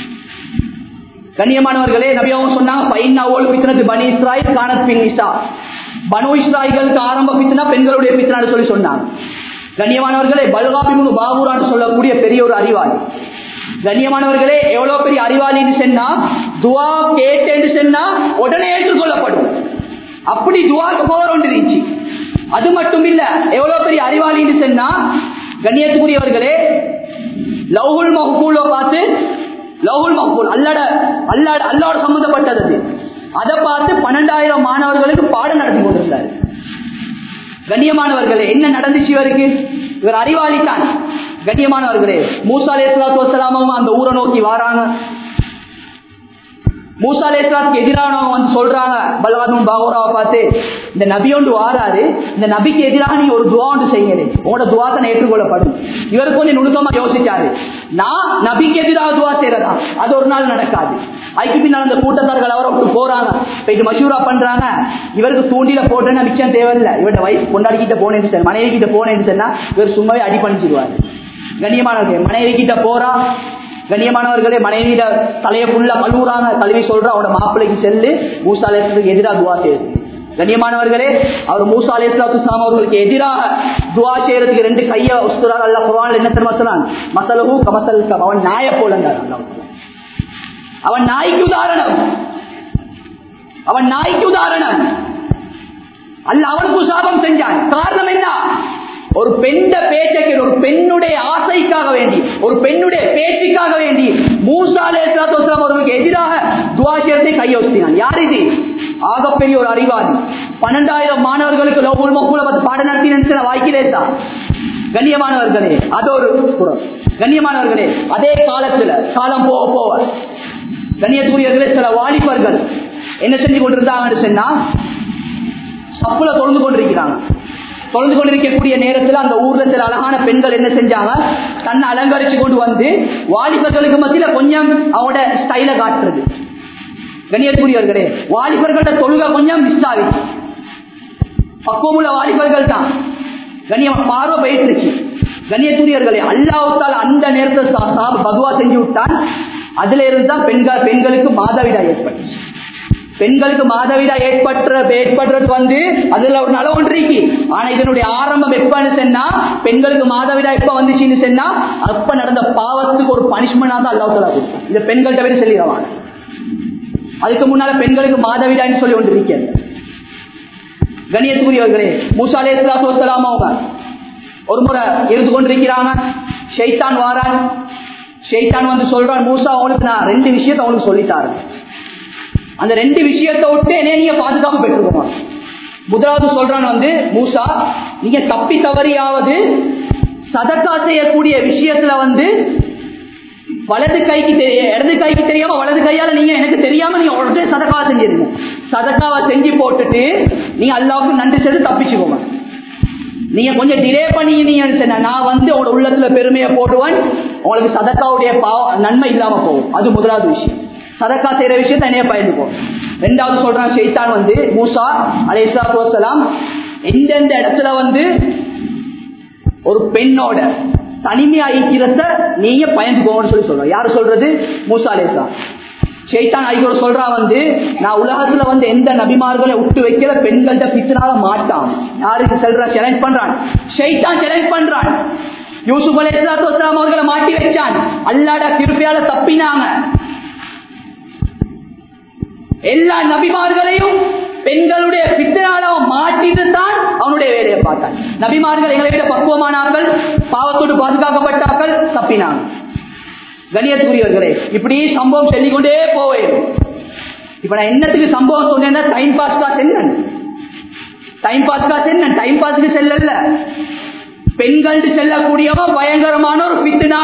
கண்ணியமானவர்களே நபியாவும் சொன்னாங்க பைன்னா ஓல் பித்னத்து பனி இஸ்ராயில் கானத் பின் நிசா பனு இஸ்ராயில்களுக்கு ஆரம்ப பித்னா பெண்களுடைய பித்னான்னு சொல்லி சொன்னாங்க கண்ணியமானவர்களே பல்காபிமுக பாபுரான்னு சொல்லக்கூடிய பெரிய ஒரு அறிவாளி கண்ணியமானவர்களே எவ்வளவு பெரிய அறிவாளின்னு சொன்னா துவா கேட்டேன்னு சொன்னா உடனே ஏற்றுக்கொள்ளப்படும் அப்படி துவாக்கு போர் ஒன்று இருந்துச்சு அது மட்டும் இல்ல எவ்வளவு பெரிய அறிவாளின்னு சொன்னா கண்ணியத்துக்குரியவர்களே லவ்ஹுல் மஹ்பூல பார்த்து லவ்ஹுல் மஹ்பூல் அல்லாட அல்லாட அல்லாட சம்பந்தப்பட்டது அது. அதை பார்த்து பன்னெண்டாயிரம் மாணவர்களுக்கு பாடம் நடத்தி கொண்டிருந்தார் கண்ணியமானவர்களே என்ன நடந்துச்சு இவருக்கு இவர் அறிவாளி தான் கண்ணியமானவர்களே மூசா அலைஹிஸ்ஸலாத்து வஸ்ஸலாமும் அந்த ஊரை நோக்கி வாராங்க மூசா அலைஹிஸ்ஸலாத்துக்கு எதிரானவங்க வந்து சொல்றாங்க பல்வானும் பாகோராவை பார்த்து இந்த நபி ஒன்று வாராரு இந்த நபிக்கு எதிராக நீ ஒரு துவா ஒன்று செய்யுங்க உங்களோட துவா தான் ஏற்றுக்கொள்ளப்படும் இவர் கொஞ்சம் நுணுக்கமா யோசிச்சாரு நான் நபிக்கு எதிராக துவா செய்யறதா அது ஒரு நாள் நடக்காது அதுக்கு பின்னால் அந்த கூட்டத்தார்கள் அவரை விட்டு போறாங்க போயிட்டு மஷூரா பண்றாங்க இவருக்கு தூண்டில போட்டேன்னு மிச்சம் தேவையில்லை இவரோட வயசு கொண்டாடி கிட்ட போனேன்னு சொன்னா மனைவி கிட்ட போனேன்னு சொன்னா இவர் சும்மாவே அடி பண்ணிச்சிருவாரு கண்ணியமானவர்கள் மனைவி கிட்ட போறா கண்ணியமானவர்களே மனைவியிட தலையை ஃபுல்லா கழுவுறாங்க கழுவி சொல்ற அவனோட மாப்பிள்ளைக்கு செல்லு மூசா அலேஸ்லத்துக்கு எதிராக துவா செய்யுது கண்ணியமானவர்களே அவர் மூசா அலேஸ்லாத்து இஸ்லாம் அவர்களுக்கு எதிராக துவா செய்யறதுக்கு ரெண்டு கையை உஸ்துறாங்க அல்ல குரான் என்ன தெரியுமா சொன்னான் மசலஹு கமசல் கம். அவன் நாய போலங்க அவன் நாய்க்கு உதாரணம் அவன் நாய்க்கு உதாரணம் அல்ல அவனுக்கு சாபம் செஞ்சான் காரணம் என்ன ஒரு பெண்ண பேச்சைக்கு ஒரு பெண்ணுடைய ஆசைக்காக வேண்டி ஒரு பெண்ணுடைய பேச்சுக்காக வேண்டி மூசாலே அவர்களுக்கு எதிராக துவாசியத்தை கையொத்தினான் யார் இது ஆகப்பெரிய ஒரு அறிவாளி பன்னெண்டாயிரம் மாணவர்களுக்கு லோகுல் மகுல பாட நடத்தின வாய்க்கிறேன் தான் கண்ணியமானவர்களே அது ஒரு புறம் கண்ணியமானவர்களே அதே காலத்துல காலம் போக போக கண்ணியத்துரியர்களே சில வாலிபர்கள் என்ன செஞ்சு கொண்டிருந்தாங்கன்னு சொன்னா சப்புல தொழுந்து கொண்டிருக்கிறாங்க தொழுந்து கொண்டிருக்கக்கூடிய நேரத்தில் அந்த ஊர்ல சில அழகான பெண்கள் என்ன செஞ்சாங்க தன்னை அலங்கரிச்சு கொண்டு வந்து வாலிபர்களுக்கு மத்தியில கொஞ்சம் அவனோட ஸ்டைல காட்டுறது கண்ணியத்துக்குரியவர்களே வாலிபர்களோட தொழுகை கொஞ்சம் மிஸ் ஆகிச்சு பக்குவமுள்ள வாலிபர்கள் தான் கண்ணியம் பார்வை போயிட்டுருச்சு கண்ணியத்துரியர்களே அல்லாவுத்தால் அந்த நேரத்தை பதுவா செஞ்சு விட்டான் அதுல இருந்தா பெண்கள் பெண்களுக்கு மாதவிடா ஏற்பட்டுச்சு பெண்களுக்கு மாதவிடா ஏற்பட்ட ஏற்படுறது வந்து அதுல ஒரு நல ஒன்றிக்கு ஆனா இதனுடைய ஆரம்பம் எப்பன்னு சொன்னா பெண்களுக்கு மாதவிடா எப்ப வந்துச்சுன்னு சொன்னா அப்ப நடந்த பாவத்துக்கு ஒரு பனிஷ்மெண்டா தான் அல்லாவுத்தலா கொடுத்தான் இதை பெண்கள்கிட்ட பேர் சொல்லிடுவாங்க அதுக்கு முன்னால பெண்களுக்கு மாதவிடான்னு சொல்லி ஒன்று இருக்கிறது கணியத்துக்குரியவர்களே மூசாலே வசலாம் அவங்க ஒரு முறை இருந்து கொண்டிருக்கிறாங்க ஷெய்தான் வாரான் ஷெய்தான் வந்து சொல்றான் மூசா அவனுக்கு நான் ரெண்டு விஷயத்த அவனுக்கு சொல்லித்தாரு அந்த ரெண்டு விஷயத்தை விட்டு என்ன நீங்க பாதுகாப்பு பெற்றுக்கோங்க முதலாவது சொல்றான் வந்து மூசா நீங்க தப்பி தவறியாவது சதக்கா செய்யக்கூடிய விஷயத்துல வந்து வலது கைக்கு தெரிய இடது கைக்கு தெரியாம வலது கையால நீங்க எனக்கு தெரியாம நீங்க உடனே சதக்காவை செஞ்சிருங்க சதக்காவை செஞ்சு போட்டுட்டு நீங்க அல்லாவுக்கு நன்றி செய்து தப்பிச்சுக்கோங்க நீங்க கொஞ்சம் டிலே பண்ணீங்கன்னு நான் வந்து உங்களோட உள்ளத்துல பெருமையை போடுவேன் உங்களுக்கு சதக்காவுடைய நன்மை இல்லாம போகும் அது முதலாவது விஷயம் சதக்கா செய்யற விஷயத்த என்னைய பயந்துப்போம் ரெண்டாவது சொல்றான் ஷெய்தான் வந்து மூசா அலை வசலாம் எந்தெந்த இடத்துல வந்து ஒரு பெண்ணோட தனிமையா இருக்கிறத நீங்க பயந்துக்கோங்கன்னு சொல்லி சொல்றோம் யாரு சொல்றது மூசா அலேசா ஷெய்தான் ஐயோட சொல்றா வந்து நான் உலகத்துல வந்து எந்த நபிமார்களை விட்டு வைக்கிற பெண்கள்கிட்ட பிச்சனால மாட்டான் யாருக்கு செல்ற சேலஞ்ச் பண்றான் ஷெய்தான் சேலஞ்ச் பண்றான் யூசுப் அலி இஸ்லாத்து அவர்களை மாட்டி வச்சான் அல்லாட கிருப்பையால தப்பினாங்க எல்லா நபிமார்களையும் பெண்களுடைய பித்தனால மாட்டிட்டு தான் அவனுடைய வேலையை பார்த்தான் நபிமார்கள் எங்களை விட பக்குவமானார்கள் பாவத்தோடு பாதுகாக்கப்பட்டார்கள் தப்பினாங்க கணியத்துக்குரியவர்களே இப்படி சம்பவம் சொல்லிக்கொண்டே போவேன் இப்ப நான் என்னத்துக்கு சம்பவம் சொன்னேன்னா டைம் பாஸ் காசு என்ன டைம் பாஸ் காசு என்ன டைம் பாஸ்க்கு செல்லல பெண்கள் செல்லக்கூடியவன் பயங்கரமான ஒரு பித்துனா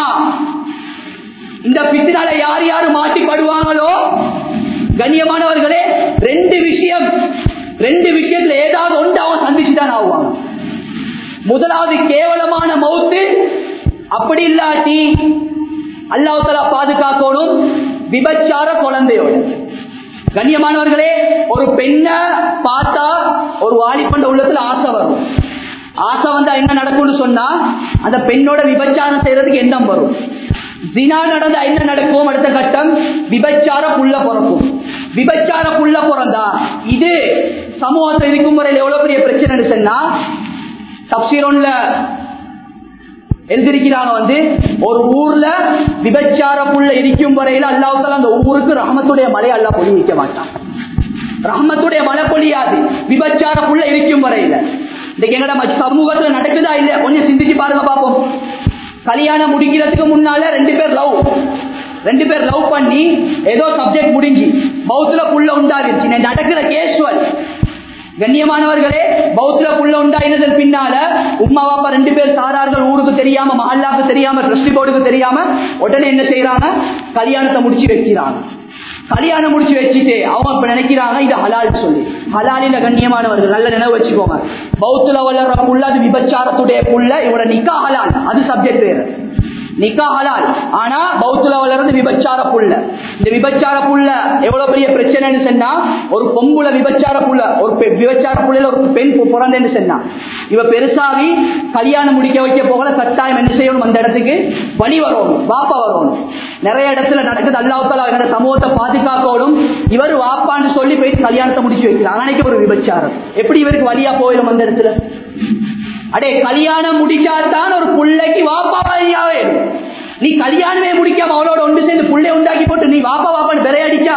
இந்த பித்தினால யார் யார் மாட்டிப்படுவாங்களோ கண்ணியமானவர்களே ரெண்டு விஷயம் ரெண்டு விஷயத்துல ஏதாவது ஒன்று அவன் சந்திச்சுதான் ஆகுவாங்க முதலாவது கேவலமான மௌத்து அப்படி இல்லாட்டி அல்லாஹலா பாதுகாக்கணும் விபச்சார குழந்தையோட கண்ணியமானவர்களே ஒரு பெண்ணை பார்த்தா ஒரு வாலிப்பண்ட உள்ளத்துல ஆசை வரும் ஆசை வந்தா என்ன நடக்கும்னு சொன்னா அந்த பெண்ணோட விபச்சாரம் செய்யறதுக்கு எண்ணம் வரும் தினா நடந்தா என்ன நடக்கும் அடுத்த கட்டம் விபச்சார புள்ள பிறக்கும் விபச்சார புள்ள பிறந்தா இது சமூகத்தில் இருக்கும் முறையில் எவ்வளவு பெரிய பிரச்சனை சொன்னா தப்சீரோன்ல எழுதிருக்கிறாங்க வந்து ஒரு ஊர்ல விபச்சார புள்ள இருக்கும் வரையில அல்லாவுத்தால அந்த ஊருக்கு ரஹமத்துடைய மலை அல்லா பொழி வைக்க மாட்டான் ரஹமத்துடைய மழை பொழியாது விபச்சார புள்ள இருக்கும் வரையில இன்னைக்கு எங்கட சமூகத்துல நடக்குதா இல்லையா கொஞ்சம் சிந்திச்சு பாருங்க பாப்போம் கல்யாணம் முடிக்கிறதுக்கு முன்னால ரெண்டு பேர் லவ் ரெண்டு பேர் லவ் பண்ணி ஏதோ சப்ஜெக்ட் முடிஞ்சு பௌத்துல புள்ள உண்டாகிருச்சு நடக்கிற கேஸ்வல் கண்ணியமானவர்களே பௌத்திர புள்ள உண்டாயினதன் பின்னால உமா பாப்பா ரெண்டு பேர் சாரார்கள் ஊருக்கு தெரியாம மஹல்லாக்கு தெரியாம டிரஸ்டி போர்டுக்கு தெரியாம உடனே என்ன செய்யறாங்க கல்யாணத்தை முடிச்சு வைக்கிறாங்க கல்யாணம் முடிச்சு வச்சுட்டு அவங்க இப்ப நினைக்கிறாங்க இது ஹலால் சொல்லி ஹலாலில கண்ணியமானவர்கள் நல்ல நினைவு வச்சுக்கோங்க பௌத்துல வளர்ற புள்ள அது விபச்சாரத்துடைய புள்ள இவரோட நிக்கா ஹலால் அது சப்ஜெக்ட் வேறு நிக்கா ஹலால் ஆனா பௌத்துல வளர்றது விபச்சார புள்ள இந்த விபச்சார புள்ள எவ்வளவு பெரிய பிரச்சனைன்னு சொன்னா ஒரு பொம்புல விபச்சார புள்ள ஒரு விபச்சார புள்ளையில ஒரு பெண் பிறந்தேன்னு சொன்னா இவ பெருசாவி கல்யாணம் முடிக்க வைக்க போகல கட்டாயம் என்ன செய்யணும் அந்த இடத்துக்கு வழி வரணும் வாப்பா வரணும் நிறைய இடத்துல நடக்குது அல்லாஹால சமூகத்தை பாதுகாக்கணும் இவர் வாப்பான்னு சொல்லி போய் கல்யாணத்தை முடிச்சு வைக்கிறார் அன்னைக்கு ஒரு விபச்சாரம் எப்படி இவருக்கு வழியா போயிடும் அந்த இடத்துல அடே கல்யாணம் முடிச்சாதான் ஒரு பிள்ளைக்கு வாப்பா வழியாவே நீ கல்யாணமே முடிக்காம அவளோட ஒன்று சேர்ந்து புள்ளை உண்டாக்கி போட்டு நீ வாப்பா வாப்பான்னு பெறையடிச்சா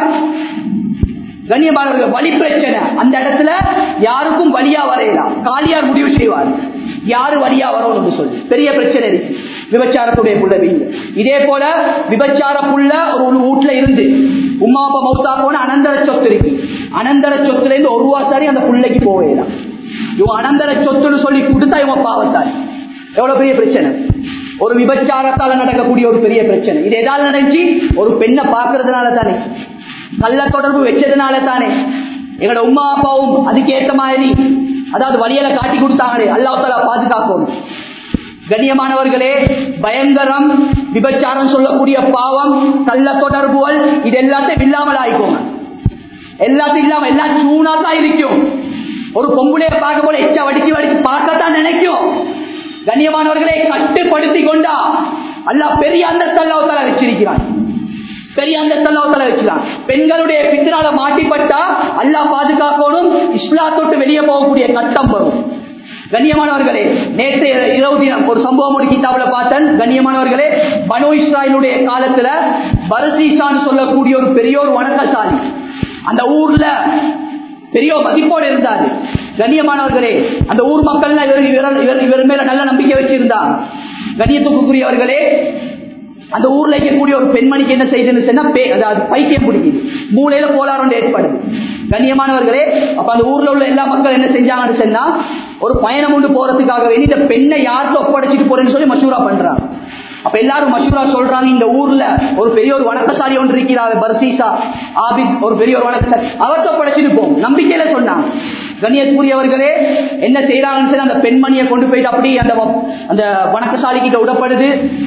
கண்ணியமானவர்கள் வழி பிரச்சனை அந்த இடத்துல யாருக்கும் வழியா வரையலாம் காலியார் முடிவு செய்வார் யாரு வழியா வரணும்னு சொல்லி பெரிய பிரச்சனை இருக்கு விபச்சாரத்துடைய புள்ள வீடு இதே போல விபச்சார புள்ள ஒரு வீட்டுல இருந்து உமா அப்பா மௌத்தா போன அனந்தர சொத்து இருக்கு அனந்தர சொத்துல இருந்து ஒரு ரூபா சாரி அந்த புள்ளைக்கு போவேலாம் இவன் அனந்தர சொத்துன்னு சொல்லி கொடுத்தா இவன் பாவத்தார் எவ்வளவு பெரிய பிரச்சனை ஒரு விபச்சாரத்தால நடக்கக்கூடிய ஒரு பெரிய பிரச்சனை இது எதால நடந்துச்சு ஒரு பெண்ணை பார்க்கறதுனால தானே நல்ல தொடர்பு வச்சதுனால தானே எங்களோட உமா அப்பாவும் அதுக்கேற்ற மாதிரி அதாவது வழியில காட்டி கொடுத்தாங்களே அல்லாஹால பாதுகாக்கணும் கண்ணியமானவர்களே பயங்கரம் விபச்சாரம் சொல்லக்கூடிய பாவம் கள்ள தொடர்புகள் இது எல்லாத்தையும் இல்லாமல் ஆயிக்கோங்க எல்லாத்தையும் இல்லாம எல்லாம் சூனா தான் இருக்கும் ஒரு பொம்புளைய பார்க்க போல எச்சா வடிச்சு வடிச்சு பார்க்கத்தான் நினைக்கும் கண்ணியமானவர்களை கட்டுப்படுத்தி கொண்டா அல்லாஹ் பெரிய அந்த தல்லாவத்தால வச்சிருக்கிறான் பெரிய அந்த தல்லாவத்தால வச்சுக்கலாம் பெண்களுடைய பித்தனால மாட்டிப்பட்டா அல்லாஹ் பாதுகாக்கணும் இஸ்லாத்தொட்டு வெளியே போகக்கூடிய கட்டம் வரும் கண்ணியமானவர்களே நேற்று இரவு தினம் ஒரு சம்பவம் ஒரு கிதாபில பார்த்தேன் கண்ணியமானவர்களே பனு இஸ்ராயலுடைய காலத்துல பரசீசான்னு சொல்லக்கூடிய ஒரு பெரிய ஒரு வணக்கசாலி அந்த ஊர்ல பெரிய மதிப்போடு இருந்தாரு கண்ணியமானவர்களே அந்த ஊர் மக்கள் இவர் இவர் இவர் இவர் மேல நல்ல நம்பிக்கை வச்சிருந்தாங்க கண்ணியத்துக்குரியவர்களே அந்த ஊர்ல இருக்கக்கூடிய ஒரு பெண்மணிக்கு என்ன செய்யுதுன்னு சொன்னா பே அதாவது பைத்தியம் பிடிக்குது மூளையில கோளாறு ஏற்படுது கண்ணியமானவர்களே அப்ப அந்த ஊர்ல உள்ள எல்லா மக்கள் என்ன செஞ்சாங்கன்னு சொன்னா ஒரு பயணம் ஒன்று போறதுக்காக வேண்டி இந்த பெண்ணை யாருக்கு ஒப்படைச்சிட்டு போறேன்னு சொல்லி மசூரா பண்றாங்க அப்ப எல்லாரும் மசூரா சொல்றாங்க இந்த ஊர்ல ஒரு பெரிய ஒரு வணக்கசாலி ஒன்று இருக்கிறார் பர்சீசா ஆபித் ஒரு பெரிய ஒரு வணக்கசாலி அவர்கிட்ட ஒப்படைச்சிட்டு போகும் நம்பிக்கையில சொன்னாங்க கண்ணியத்துக்குரியவர்களே என்ன செய்யறாங்கன்னு சொல்லி அந்த பெண்மணியை கொண்டு போயிட்டு அப்படி அந்த அந்த வணக்கசாலி கிட்ட விடப்படுது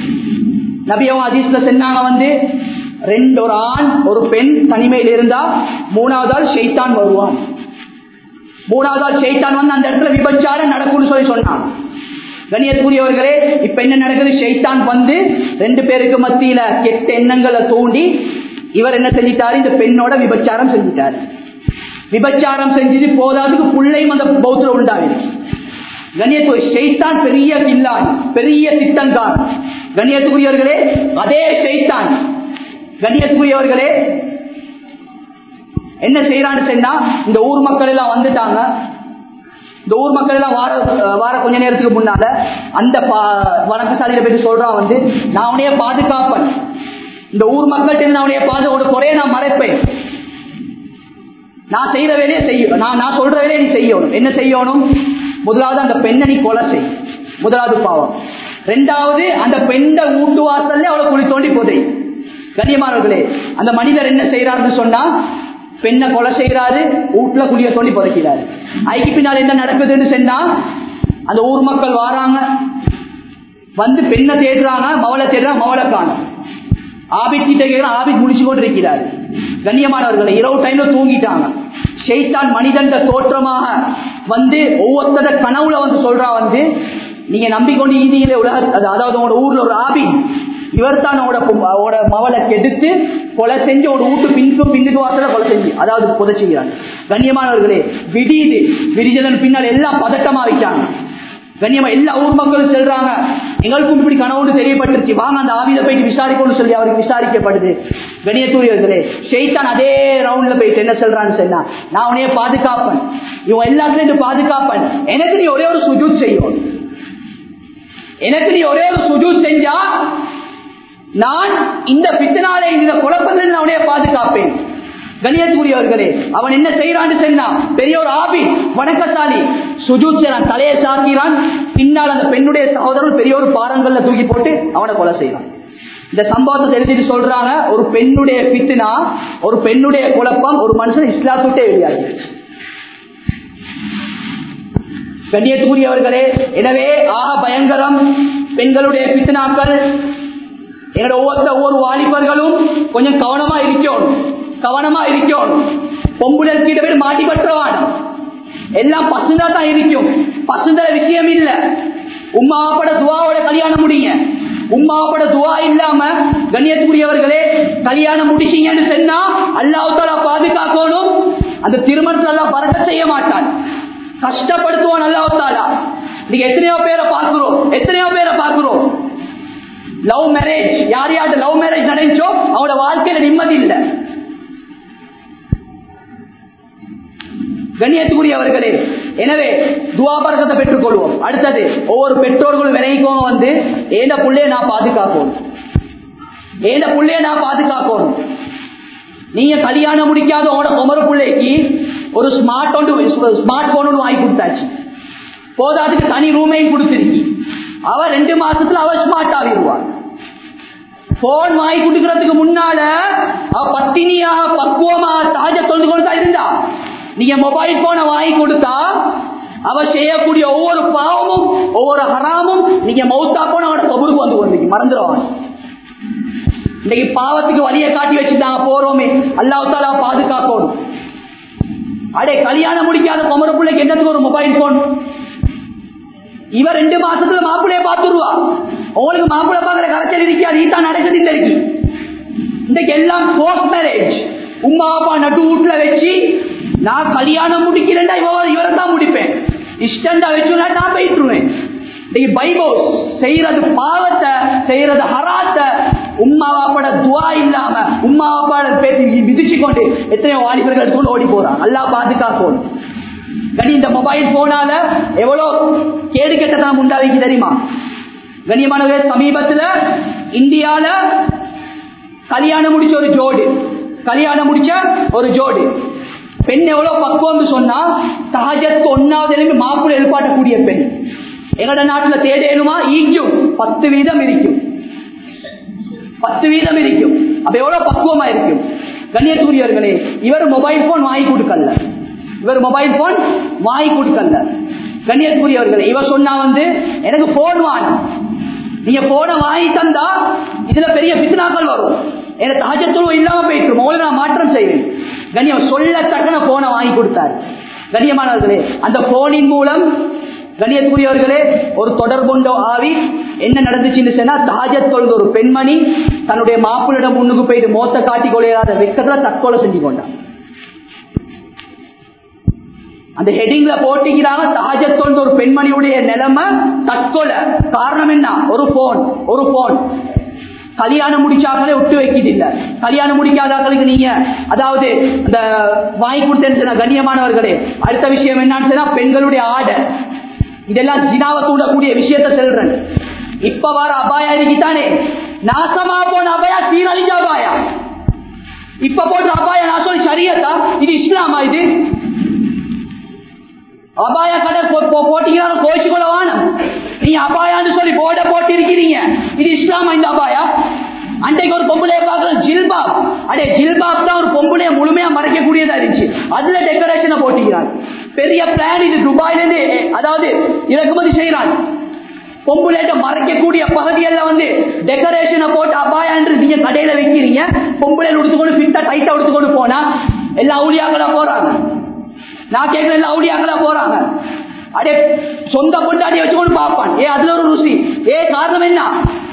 நபியவும் அதீஸ்ல சொன்னாங்க வந்து ரெண்டு ஒரு ஆண் ஒரு பெண் தனிமையில் இருந்தா மூணாவது ஆள் ஷெய்தான் வருவான் மூணாவது ஆள் ஷெய்தான் வந்து அந்த இடத்துல விபச்சாரம் நடக்கும்னு சொல்லி சொன்னான் கணியத்துக்குரியவர்களே இப்ப என்ன நடக்குது ஷெய்தான் வந்து ரெண்டு பேருக்கு மத்தியில கெட்ட எண்ணங்களை தூண்டி இவர் என்ன செஞ்சிட்டாரு இந்த பெண்ணோட விபச்சாரம் செஞ்சிட்டாரு விபச்சாரம் செஞ்சது போதாதுக்கு புள்ளையும் அந்த பௌத்திர உண்டாவிருக்கு கண்ணியத்துக்கு ஷெய்தான் பெரிய கில்லான் பெரிய திட்டங்கார் கண்ணியத்துக்குரியவர்களே அதே ஷெய்தான் கண்ணியத்துக்குரியவர்களே என்ன செய்யறான்னு சொன்னா இந்த ஊர் மக்கள் எல்லாம் வந்துட்டாங்க இந்த ஊர் மக்கள் எல்லாம் வார வார கொஞ்ச நேரத்துக்கு முன்னால அந்த வணக்கசாலையில போயிட்டு சொல்றான் வந்து நான் உனைய பாதுகாப்பேன் இந்த ஊர் மக்கள்கிட்ட நான் உனைய பாது ஒரு குறைய நான் மறைப்பேன் நான் செய்யற வேலையை செய்ய நான் நான் சொல்ற வேலையை நீ செய்யணும் என்ன செய்யணும் முதலாவது அந்த பெண்ணை நீ கொலை செய் முதலாவது பாவம் ரெண்டாவது அந்த பெண்ணை வீட்டு வாசல்ல அவளை குழி தோண்டி போதை கண்ணியமானவர்களே அந்த மனிதர் என்ன செய்யறாருன்னு சொன்னா பெண்ணை கொலை செய்யறாரு வீட்டுல குழிய தோண்டி புதைக்கிறாரு அதுக்கு பின்னால் என்ன நடக்குதுன்னு சொன்னா அந்த ஊர் மக்கள் வராங்க வந்து பெண்ணை தேடுறாங்க மவளை தேடுறாங்க மவளை காணும் ஆபித் கிட்ட கேட்கிறான் ஆபித் முடிச்சு கொண்டு இருக்கிறார் கண்ணியமானவர்களை இரவு டைம்ல தூங்கிட்டாங்க ஷெய்தான் மனிதன் தோற்றமாக வந்து ஒவ்வொருத்தர கனவுல வந்து சொல்றா வந்து நீங்க நம்பிக்கொண்டு ஈதியில உலக அதாவது உங்களோட ஊர்ல ஒரு ஆபி இவர் தான் அவனோட மவளை கெடுத்து கொலை செஞ்சு ஒரு வீட்டு பின்னுக்கு பின்னுக்கு வாசல கொலை செஞ்சு அதாவது கொலை செய்கிறார் கண்ணியமானவர்களே விடியுது விடிஞ்சதன் பின்னால் எல்லாம் பதட்டமா வைக்காங்க கண்ணியமா எல்லா ஊர் மக்களும் செல்றாங்க எங்களுக்கும் இப்படி கனவுன்னு தெரியப்பட்டுருச்சு வாங்க அந்த ஆவியில போயிட்டு விசாரிக்கணும்னு சொல்லி அவருக்கு விசாரிக்கப்படுது கணியத்தூரியர்களே ஷெய்தான் அதே ரவுண்ட்ல போயிட்டு என்ன சொல்றான்னு சொன்னா நான் உனைய பாதுகாப்பேன் இவன் எல்லாத்துலயும் பாதுகாப்பேன் எனக்கு நீ ஒரே ஒரு சுஜூத் செய்யும் எனக்கு நீ ஒரே ஒரு சுஜூத் செஞ்சா நான் இந்த பித்தனாலே இந்த குழப்பத்தில் நான் உனைய பாதுகாப்பேன் கணியத்துக்குரியவர்களே அவன் என்ன செய்யறான்னு சொன்னா பெரிய ஒரு ஆபி வணக்கசாலி சுஜூத் செய்யறான் தலையை சாக்கிறான் பின்னால் அந்த பெண்ணுடைய சகோதரன் பெரிய ஒரு பாரங்கள்ல தூக்கி போட்டு அவனை கொலை செய்யறான் இந்த சம்பவத்தை தெரிஞ்சுட்டு சொல்றாங்க ஒரு பெண்ணுடைய பித்துனா ஒரு பெண்ணுடைய குழப்பம் ஒரு மனுஷன் இஸ்லாத்துட்டே வெளியாகி கண்ணியத்துக்குரியவர்களே எனவே ஆக பயங்கரம் பெண்களுடைய பித்தனாக்கள் எங்களோட ஒவ்வொருத்த ஒவ்வொரு வாலிபர்களும் கொஞ்சம் கவனமா இருக்கணும் கவனமா இருக்கணும் பொம்புலர் கிட்ட போய் மாட்டி பற்றவான் எல்லாம் பசுந்தா தான் இருக்கும் பசுந்தர விஷயம் இல்ல உமாப்பட துவாவோட கல்யாணம் முடியுங்க உமாப்பட துவா இல்லாம கண்ணியத்துக்குரியவர்களே கல்யாணம் முடிச்சீங்கன்னு சொன்னா அல்லாஹால பாதுகாக்கணும் அந்த திருமணத்துல எல்லாம் பறக்க செய்ய மாட்டான் கஷ்டப்படுத்துவான் அல்லாஹாலா நீங்க எத்தனையோ பேரை பார்க்கிறோம் எத்தனையோ பேரை பார்க்கிறோம் லவ் மேரேஜ் யார் யார்கிட்ட லவ் மேரேஜ் நடந்துச்சோ அவங்களோட வாழ்க்கையில நிம்மதி இல்லை கண்ணியத்துக்குரியவர்களே எனவே துவாபரகத்தை பெற்றுக் கொள்வோம் அடுத்தது ஒவ்வொரு பெற்றோர்களும் விலகிக்கோங்க வந்து ஏண்ட புள்ளைய நான் பாதுகாக்கணும் ஏண்ட புள்ளைய நான் பாதுகாக்கணும் நீங்க கல்யாணம் முடிக்காத உங்களோட குமர பிள்ளைக்கு ஒரு ஸ்மார்ட் ஒன்று ஸ்மார்ட் போன் ஒன்று வாங்கி கொடுத்தாச்சு போதாதுக்கு தனி ரூமையும் கொடுத்துருக்கி அவ ரெண்டு மாசத்துல அவ ஸ்மார்ட் ஆகிடுவார் போன் வாங்கி கொடுக்கறதுக்கு முன்னால அவ பத்தினியாக பக்குவமாக தாஜ தொழுது கொண்டு தான் இருந்தா நீங்க மொபைல் போனை வாங்கி கொடுத்தா அவ செய்யக்கூடிய ஒவ்வொரு பாவமும் ஒவ்வொரு ஹராமும் நீங்க மௌத்தா போன அவனோட கபருக்கு வந்து கொண்டு மறந்துடுவாங்க இன்னைக்கு பாவத்துக்கு வழியை காட்டி வச்சுட்டாங்க போறோமே அல்லாஹாலா பாதுகாக்கணும் அடே கல்யாணம் முடிக்காத குமர பிள்ளைக்கு என்னத்துக்கு ஒரு மொபைல் போன் இவ ரெண்டு மாசத்துல மாப்பிள்ளைய பார்த்துருவா உங்களுக்கு மாப்பிள்ளை பார்க்கற கரைச்சல் இருக்காது ஈட்டா நடக்குது இந்த இருக்கு இன்றைக்கு எல்லாம் போஸ்ட் மேரேஜ் உமா அப்பா நட்டு வீட்டுல வச்சு நான் கல்யாணம் முடிக்கிறேன்டா இவ இவரை தான் முடிப்பேன் இஷ்டண்டா வச்சுனா நான் போயிட்டுருவேன் இன்னைக்கு பைபோஸ் செய்யறது பாவத்தை செய்யறது ஹராத்தை உம்மா வாப்பாட துவா இல்லாம உம்மா வாப்பாட பேசி விதிச்சு கொண்டு எத்தனையோ வாலிபர்கள் தூள் ஓடி போறான் நல்லா பாதுகாக்கணும் கனி இந்த மொபைல் போனால எவ்வளவு கேடு கெட்டதான் உண்டாவிக்கு தெரியுமா கண்ணியமானவே சமீபத்துல இந்தியால கல்யாணம் முடிச்ச ஒரு ஜோடு கல்யாணம் முடிச்ச ஒரு ஜோடு பெண் எவ்வளவு பக்குவம்னு சொன்னா சகஜத்துக்கு ஒன்னாவது எழுப்பி மாப்பிள்ளை எழுப்பாட்டக்கூடிய பெண் எங்கட நாட்டுல தேடேனுமா ஈக்கும் பத்து வீதம் இருக்கும் பத்து வீதம் இருக்கும் அப்ப எவ்வளவு பக்குவமா இருக்கும் கண்ணியத்தூரியர்களே இவர் மொபைல் போன் வாங்கி கொடுக்கல இவர் மொபைல் போன் வாங்கி கொடுக்கல கண்ணியத்துக்குரியவர்களே இவர் சொன்னா வந்து எனக்கு போன் வாணும் நீங்க போனை வாங்கி தந்தா இதுல பெரிய பித்னாக்கள் வரும் எனக்கு தாஜத்துவம் இல்லாம போயிட்டு முதல்ல நான் மாற்றம் செய்வேன் கண்ணியம் சொல்லத்தக்கன போனை வாங்கி கொடுத்தாரு கண்ணியமானவர்களே அந்த போனின் மூலம் கண்ணியத்துக்குரியவர்களே ஒரு தொடர்புண்டோ ஆவி என்ன நடந்துச்சுன்னு சொன்னா தாஜத் தொழுது ஒரு பெண்மணி தன்னுடைய மாப்பிள்ளிடம் முன்னுக்கு போயிட்டு மோத்த காட்டி கொள்ளையாத வெக்கத்துல தற்கொலை செஞ்சு கொண்டான் அந்த ஹெடிங்ல போட்டிக்கிறாங்க தாஜத்தோன்ற ஒரு பெண்மணியுடைய நிலைமை தற்கொலை காரணம் என்ன ஒரு போன் ஒரு போன் கல்யாணம் முடிச்சாக்களே விட்டு வைக்கிது இல்ல கல்யாணம் முடிக்காதாக்களுக்கு நீங்க அதாவது இந்த வாங்கி கொடுத்தேன்னு கண்ணியமானவர்களே அடுத்த விஷயம் என்னன்னு சொன்னா பெண்களுடைய ஆடை இதெல்லாம் ஜினாவை தூண்டக்கூடிய விஷயத்த சொல்றேன் இப்ப வர அபாயா இருக்குதானே நாசமா போன அபாயா சீரழிஞ்ச அபாயா இப்ப போன்ற அபாய நாசம் சரியத்தா இது இஸ்லாமா இது அபாய கடை போட்டீங்கன்னா கோச்சு கொள்ள வானம் நீங்க அபாயான்னு சொல்லி போர்டை போட்டு இருக்கிறீங்க இது இஸ்லாமா இந்த அபாயா அன்றைக்கு ஒரு பொம்பளைய பார்க்கணும் ஜில்பாப் அடே ஜில்பாப் தான் ஒரு பொம்பளைய முழுமையா மறைக்கக்கூடியதா இருந்துச்சு அதுல டெக்கரேஷனை போட்டிக்கிறான் பெரிய பிளான் இது துபாயில இருந்து அதாவது இறக்குமதி செய்யறான் பொம்புலேட்ட மறைக்கக்கூடிய பகுதியெல்லாம் வந்து டெக்கரேஷனை போட்டு அபாயான்று நீங்க கடையில வைக்கிறீங்க பொம்புலையில உடுத்துக்கொண்டு ஃபிட்டா டைட்டா உடுத்துக்கொண்டு போனா எல்லா ஊழியாக்களா போறாங்க நான் கேட்கிற எல்லா ஊழியாக்களா போறாங்க அடே சொந்த கொண்டாடி வச்சுக்கொண்டு பார்ப்பான் ஏ அதுல ஒரு ருசி ஏ காரணம் என்ன